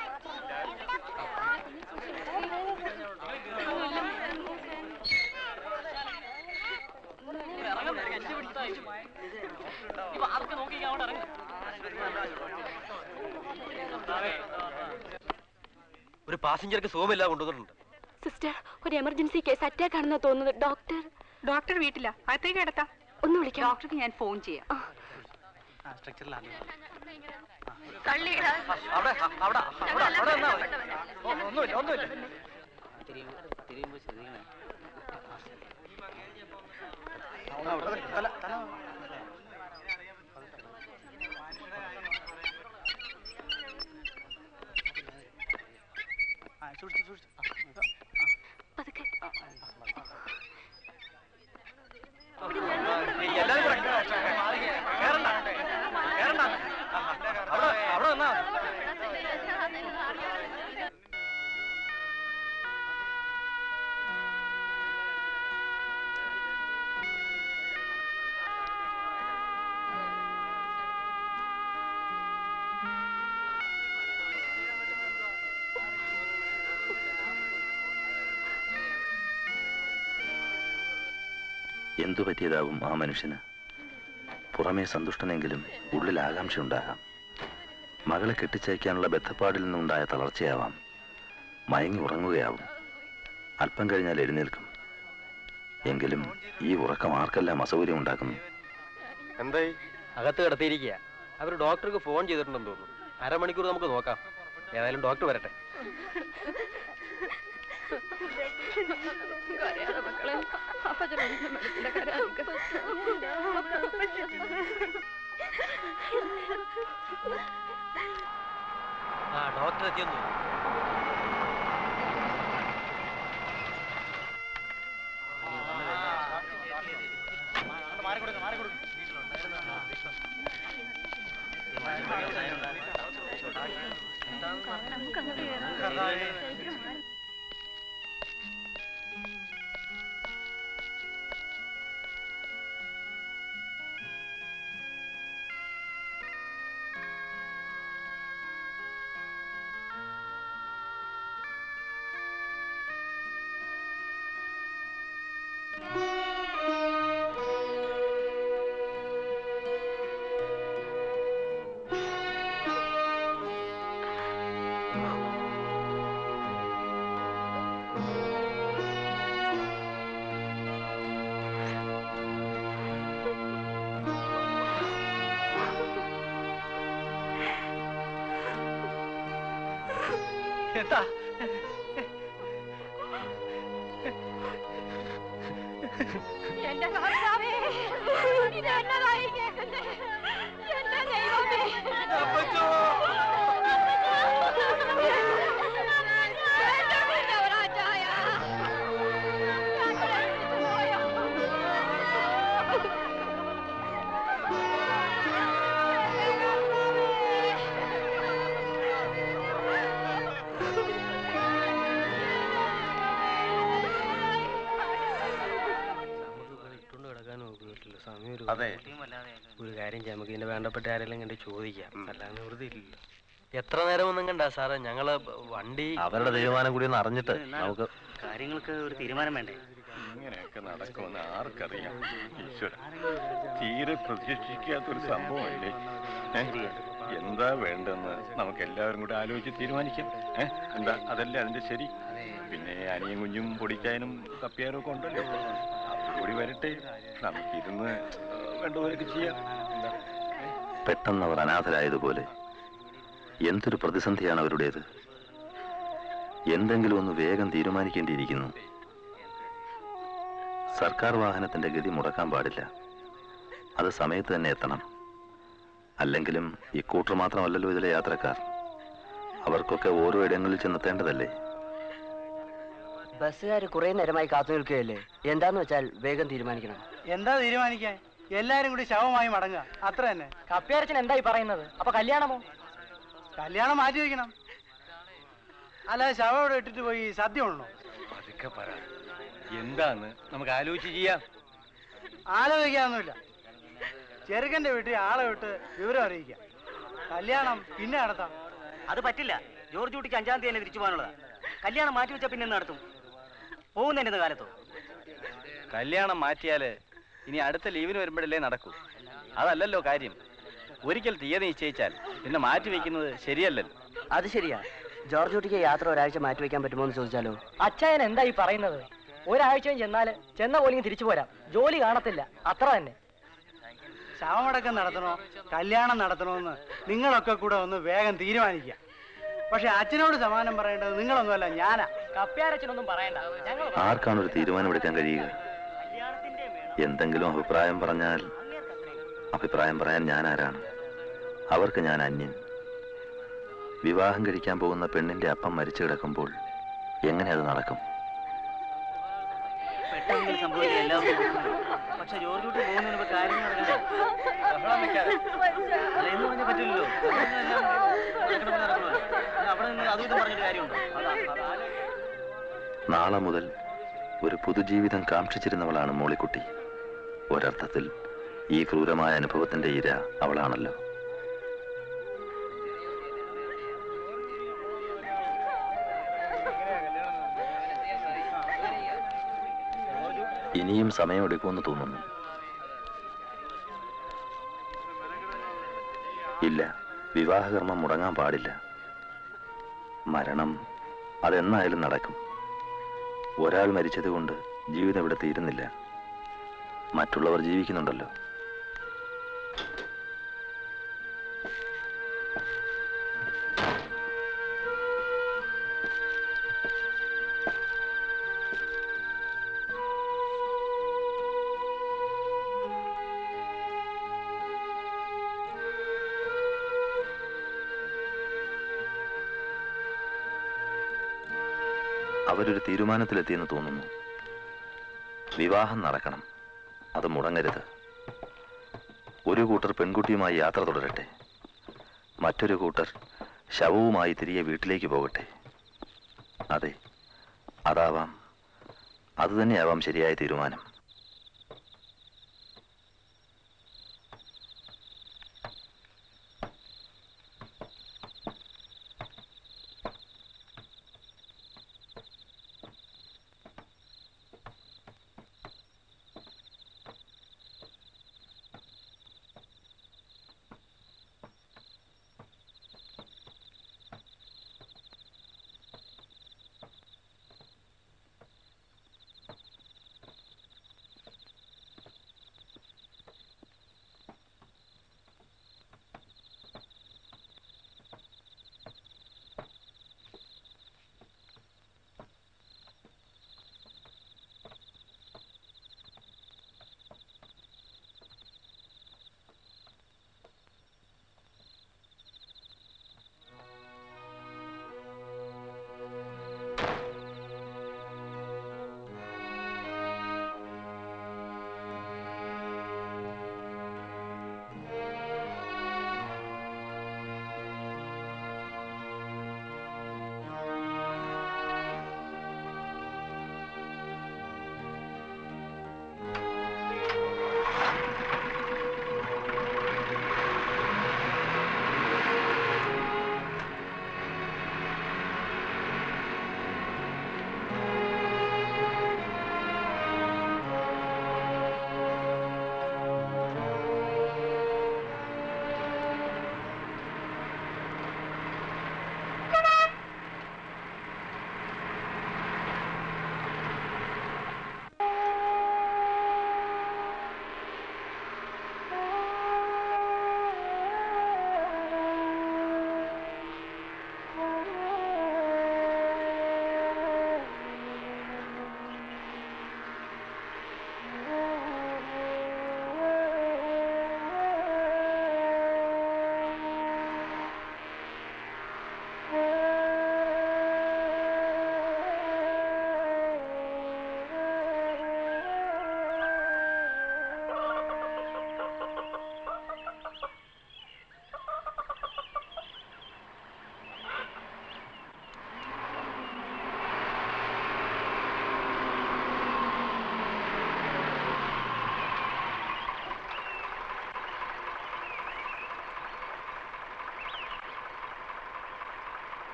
ഒരു പാസഞ്ചർക്ക് സുഖമില്ല കൊണ്ടുവന്നിട്ടുണ്ട് സിസ്റ്റർ ഒരു എമർജൻസി കേസ് അറ്റാക്ക് ആണെന്നാ തോന്നുന്നത് ഡോക്ടർ ഡോക്ടർ വീട്ടില അകത്തേക്ക് കിടത്താം ഒന്ന് വിളിക്കാം ഡോക്ടർക്ക് ഞാൻ ഫോൺ ചെയ്യാം അവിടെ അവിടെ അവിടെ അവിടെ നിന്നാ മതി. ഓ, ഒന്നുമില്ല ഒന്നുമില്ല പതുക്കെ എല്ലാരും കൂടെ കേറണ്ട കേറണ്ട അവിടെ അവിടെ നിന്നാ മതി. എന്തു പറ്റിയതാവും ആ മനുഷ്യന് പുറമേ സന്തുഷ്ടനെങ്കിലും ഉള്ളിൽ ആകാംക്ഷയുണ്ടാകാം മകളെ കെട്ടിച്ചയക്കാനുള്ള ബന്ധപ്പാടിൽ നിന്നുണ്ടായ തളർച്ചയാവാം മയങ്ങി ഉറങ്ങുകയാവും അല്പം കഴിഞ്ഞാൽ എഴുന്നേൽക്കും എങ്കിലും ഈ ഉറക്കം ആർക്കെല്ലാം അസൗകര്യം ഉണ്ടാക്കുന്നു എന്തായി അകത്ത് കിടത്തിയിരിക്കുക അവർ ഡോക്ടർക്ക് ഫോൺ ചെയ്തിട്ടുണ്ടെന്ന് തോന്നുന്നു അരമണിക്കൂർ നമുക്ക് നോക്കാം ഏതായാലും ഡോക്ടർ വരട്ടെ ആ ഡോക്ടർ എത്തിയെന്ന് തോന്നുന്നു എന്താ എന്റെ കർത്താവേ ഇത് എന്നതായി കേൾക്കുന്നേ എന്റെ ദൈവമേ എന്റെ കുഞ്ഞവരാജായ ഇട്ടുകൊണ്ട് കിടക്കാനും നോക്കിയിട്ടില്ല സമയം ഒരു അതെ. ഒരു കാര്യം ചെയ്യാം നമുക്ക് ഇതിന്റെ വേണ്ടപ്പെട്ട ആരെങ്കിലും കണ്ട് ചോദിക്കാം അല്ലാതെ വെറുതെ ഇല്ലല്ലോ എത്ര നേരം ഒന്നും കണ്ട സാറേ ഞങ്ങള് വണ്ടി അവരുടെ തീരുമാനം കൂടി ഒന്ന് അറിഞ്ഞിട്ട് നമുക്ക് കാര്യങ്ങൾക്ക് ഒരു തീരുമാനം വേണ്ടേ ഇങ്ങനെയൊക്കെ നടക്കുമെന്ന് ആർക്കറിയാം ഈശ്വര തീരെ പ്രതീക്ഷിക്കാത്തൊരു സംഭവമല്ലേ ഏ? എന്താ വേണ്ടെന്ന് നമുക്ക് എല്ലാവരും കൂടി ആലോചിച്ച് തീരുമാനിക്കാം ഏ? എന്താ അതല്ലേ അതിന്റെ ശരി പിന്നെ അനിയും കുഞ്ഞും പൊടിക്കാനും കപ്പിയാനും ഒക്കെ ഉണ്ടല്ലോ കൂടി വരട്ടെ നമുക്കിരുന്ന് വേണ്ടവരൊക്കെ ചെയ്യാം എന്താ പെട്ടെന്ന് അവർ അനാഥരായതുപോലെ എന്തൊരു പ്രതിസന്ധിയാണ് അവരുടേത് എന്തെങ്കിലും ഒന്ന് വേഗം തീരുമാനിക്കേണ്ടിയിരിക്കുന്നു സർക്കാർ വാഹനത്തിന്റെ ഗതി മുടക്കാൻ പാടില്ല അത് സമയത്ത് തന്നെ എത്തണം അല്ലെങ്കിലും ഇക്കൂട്ടർ മാത്രമല്ലല്ലോ ഇതിലെ യാത്രക്കാർ അവർക്കൊക്കെ ഓരോ ഇടങ്ങളിൽ ചെന്നെത്തേണ്ടതല്ലേ ബസ്സുകാർ കുറെ നേരമായി കാത്തു നിൽക്കുകയല്ലേ എന്താന്ന് വെച്ചാൽ വേഗം തീരുമാനിക്കണം എന്താ തീരുമാനിക്കാൻ എല്ലാരും കൂടി ശവമായി മടങ്ങുക അത്ര തന്നെ കപ്പിയാരച്ചൻ എന്തായി പറയുന്നത് അപ്പൊ കല്യാണമോ കല്യാണം മാറ്റി വെക്കണം അല്ല ശവം ഇവിടെ ഇട്ടിട്ട് പോയി സദ്യ ഉണ്ടോ അതൊക്കെ പറ എന്താന്ന് നമുക്ക് ആലോചിച്ച് ചെയ്യാം ആലോചിക്കാനൊന്നുമില്ല ചെറുക്കന്റെ വീട്ടിൽ ആളെ വിട്ട് വിവരം അറിയിക്കാം കല്യാണം പിന്നെ നടത്താം അത് പറ്റില്ല ജോർജ് കുട്ടിക്ക് അഞ്ചാം തീയതി തന്നെ തിരിച്ചു പോകാനുള്ളതാ കല്യാണം മാറ്റി വെച്ചാൽ പിന്നെ എന്ന് നടത്തും പോകുന്നതിന്റെ കാലത്തോ കല്യാണം മാറ്റിയാല് ഇനി അടുത്ത ലീവിന് വരുമ്പോഴല്ലേ നടക്കൂ അതല്ലല്ലോ കാര്യം ഒരിക്കൽ തീയതി നിശ്ചയിച്ചാൽ പിന്നെ മാറ്റി വെക്കുന്നത് ശരിയല്ലല്ലോ അത് ശരിയാ ജോർജ് കുട്ടിക്ക് യാത്ര ഒരാഴ്ച മാറ്റി വെക്കാൻ പറ്റുമോ എന്ന് ചോദിച്ചാലോ അച്ചായൻ എന്താ ഈ പറയുന്നത് ഒരാഴ്ചയും ചെന്നാല് ചെന്ന പോലെയും തിരിച്ചു പോരാം ജോലി കാണത്തില്ല അത്ര തന്നെ ശവമടക്കം നടത്തണോ കല്യാണം നടത്തണോന്ന് നിങ്ങളൊക്കെ കൂടെ ഒന്ന് വേഗം തീരുമാനിക്കുക പക്ഷെ അച്ഛനോട് സമാനം പറയേണ്ടത് നിങ്ങളൊന്നുമല്ല ഞാനാ കപ്പ്യാരച്ചനൊന്നും പറയണ്ട ഞങ്ങൾ ആർക്കാണ് ഒരു തീരുമാനമെടുക്കാൻ കഴിയുക എന്തെങ്കിലും അഭിപ്രായം പറഞ്ഞാൽ അഭിപ്രായം പറയാൻ ഞാൻ ആരാണ് അവർക്ക് ഞാൻ അന്യൻ വിവാഹം കഴിക്കാൻ പോകുന്ന പെണ്ണിന്റെ അപ്പം മരിച്ചു കിടക്കുമ്പോൾ എങ്ങനെ അത് നടക്കും പെട്ടെന്ന് സംഭവിക്കില്ല എല്ലാവർക്കും പക്ഷെ ജോർജ് കുട്ടി പോകുന്നതിന് മുമ്പ് കാര്യങ്ങൾ നടക്കണ്ടേ അല്ല, എന്ന് പറഞ്ഞാൽ പറ്റില്ലല്ലോ നടക്കണ പോലെ നടക്കണമല്ലോ. പിന്നെ അവിടെ നിന്ന് അതും ഇതും പറഞ്ഞിട്ട് കാര്യമുണ്ടോ നാളെ മുതൽ ഒരു പുതുജീവിതം കാക്ഷിച്ചിരുന്നവളാണ് മോളിക്കുട്ടി ഒരർത്ഥത്തിൽ ഈ ക്രൂരമായ അനുഭവത്തിന്റെ ഇര അവളാണല്ലോ ഇനിയും സമയമെടുക്കുമെന്ന് തോന്നുന്നു ഇല്ല വിവാഹകർമ്മം മുടങ്ങാൻ പാടില്ല മരണം അതെന്നായാലും നടക്കും ഒരാൾ മരിച്ചതുകൊണ്ട് ജീവിതം ഇവിടെ തീരുന്നില്ല മറ്റുള്ളവർ ജീവിക്കുന്നുണ്ടല്ലോ അവരൊരു തീരുമാനത്തിലെത്തിയെന്ന് തോന്നുന്നു വിവാഹം നടക്കണം അത് മുടങ്ങരുത് ഒരു കൂട്ടർ പെൺകുട്ടിയുമായി യാത്ര തുടരട്ടെ മറ്റൊരു കൂട്ടർ ശവവുമായി തിരികെ വീട്ടിലേക്ക് പോകട്ടെ അതെ അതാവാം അതുതന്നെയാവാം ശരിയായ തീരുമാനം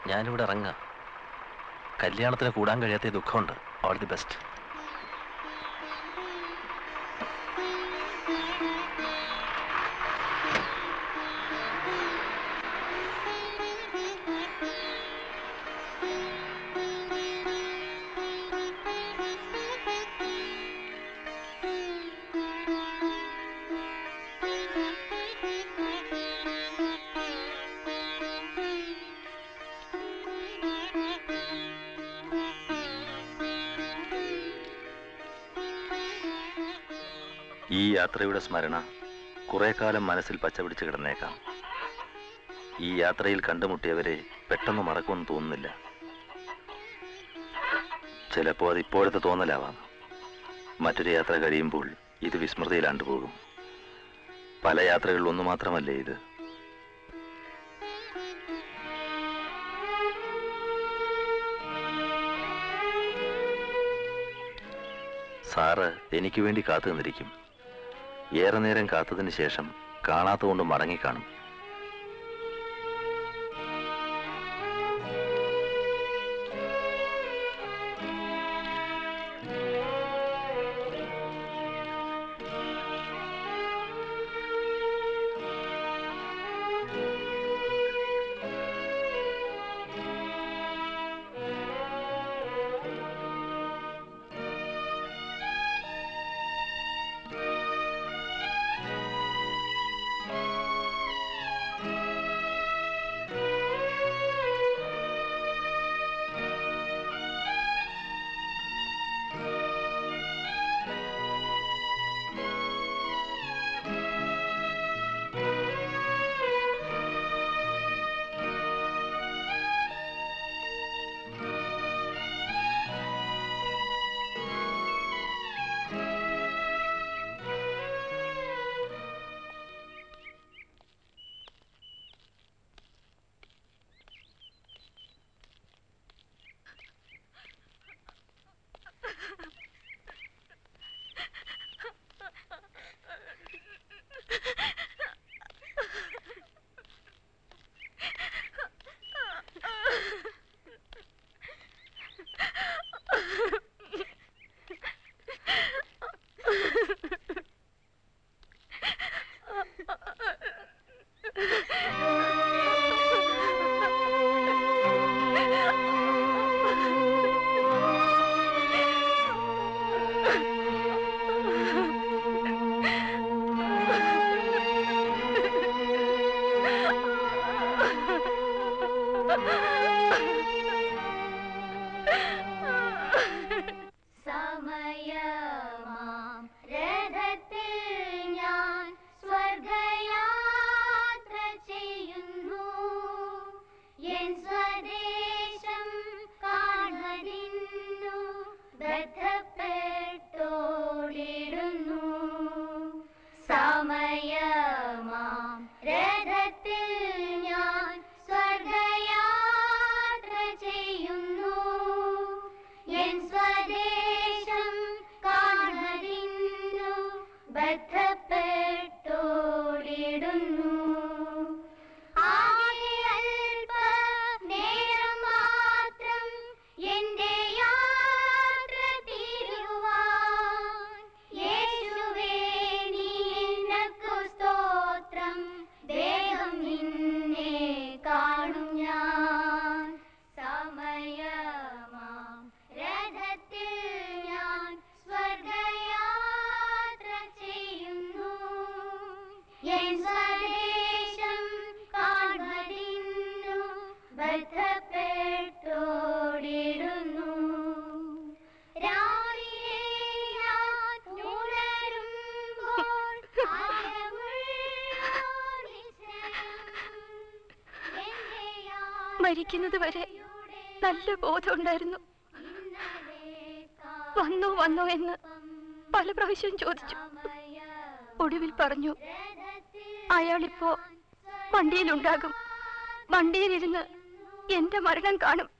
ഞാനിവിടെ ഇറങ്ങാം കല്യാണത്തിന് കൂടാൻ കഴിയാത്ത ദുഃഖമുണ്ട് ഓൾ ദി ബെസ്റ്റ് ഈ യാത്രയുടെ സ്മരണ കുറെ കാലം മനസ്സിൽ പച്ചപിടിച്ച് കിടന്നേക്കാം ഈ യാത്രയിൽ കണ്ടുമുട്ടിയവരെ പെട്ടെന്ന് മറക്കുമെന്ന് തോന്നുന്നില്ല ചിലപ്പോൾ അത് ഇപ്പോഴത്തെ തോന്നലാവാം മറ്റൊരു യാത്ര കഴിയുമ്പോൾ ഇത് വിസ്മൃതിയിലാണ്ട് പോകും പല യാത്രകളിൽ ഒന്ന് മാത്രമല്ലേ ഇത് സാറ് എനിക്ക് വേണ്ടി കാത്തു നിന്നിരിക്കും ഏറെ നേരം കാത്തതിന് ശേഷം കാണാത്തതുകൊണ്ട് മടങ്ങിക്കാണും സമയമാം രഥത്തിൽ ഞാൻ സ്വർഗയാത്ര ചെയ്യുന്നു എൻ സ്വദേശം കാണുന്നു ബന്ധപ്പെട്ടോടിടുന്നു സമയമാം രഥത്തിൽ ഞാൻ സ്വർഗയാത്ര ചെയ്യുന്നു എൻ സ്വദേശം കാണുന്നു ബന്ധപ്പെട്ടോടിടുന്നു ആകെ അല്പനേരം മാത്രം എന്റെ യാത്ര തീരുവാൻ യേശുവേ നീ നിനക്കു സ്തോത്രം ദേഹം നിന്നെ കാണും ഞാൻ സമയമാം രഥത്തിൽ ഞാൻ സ്വർഗയാത്ര ചെയ്യുന്നു എൻ സ്വദേശം കാണുന്നു ബന്ധപ്പെട്ടോടിടുന്നു രാവിലെ ഞാൻ ഉണരുമ്പോൾ ആഴമുള്ളോർ നിശ്ചയം എന്റെ മരിക്കുന്നത് വരെ നല്ല ബോധമുണ്ടായിരുന്നു വന്നോ വന്നോ എന്ന് പല പ്രാവശ്യം ചോദിച്ചു ഒടുവിൽ പറഞ്ഞു അയാളിപ്പോ വണ്ടിയിലുണ്ടാകും വണ്ടിയിലിരുന്ന് എന്റെ മരണം കാണും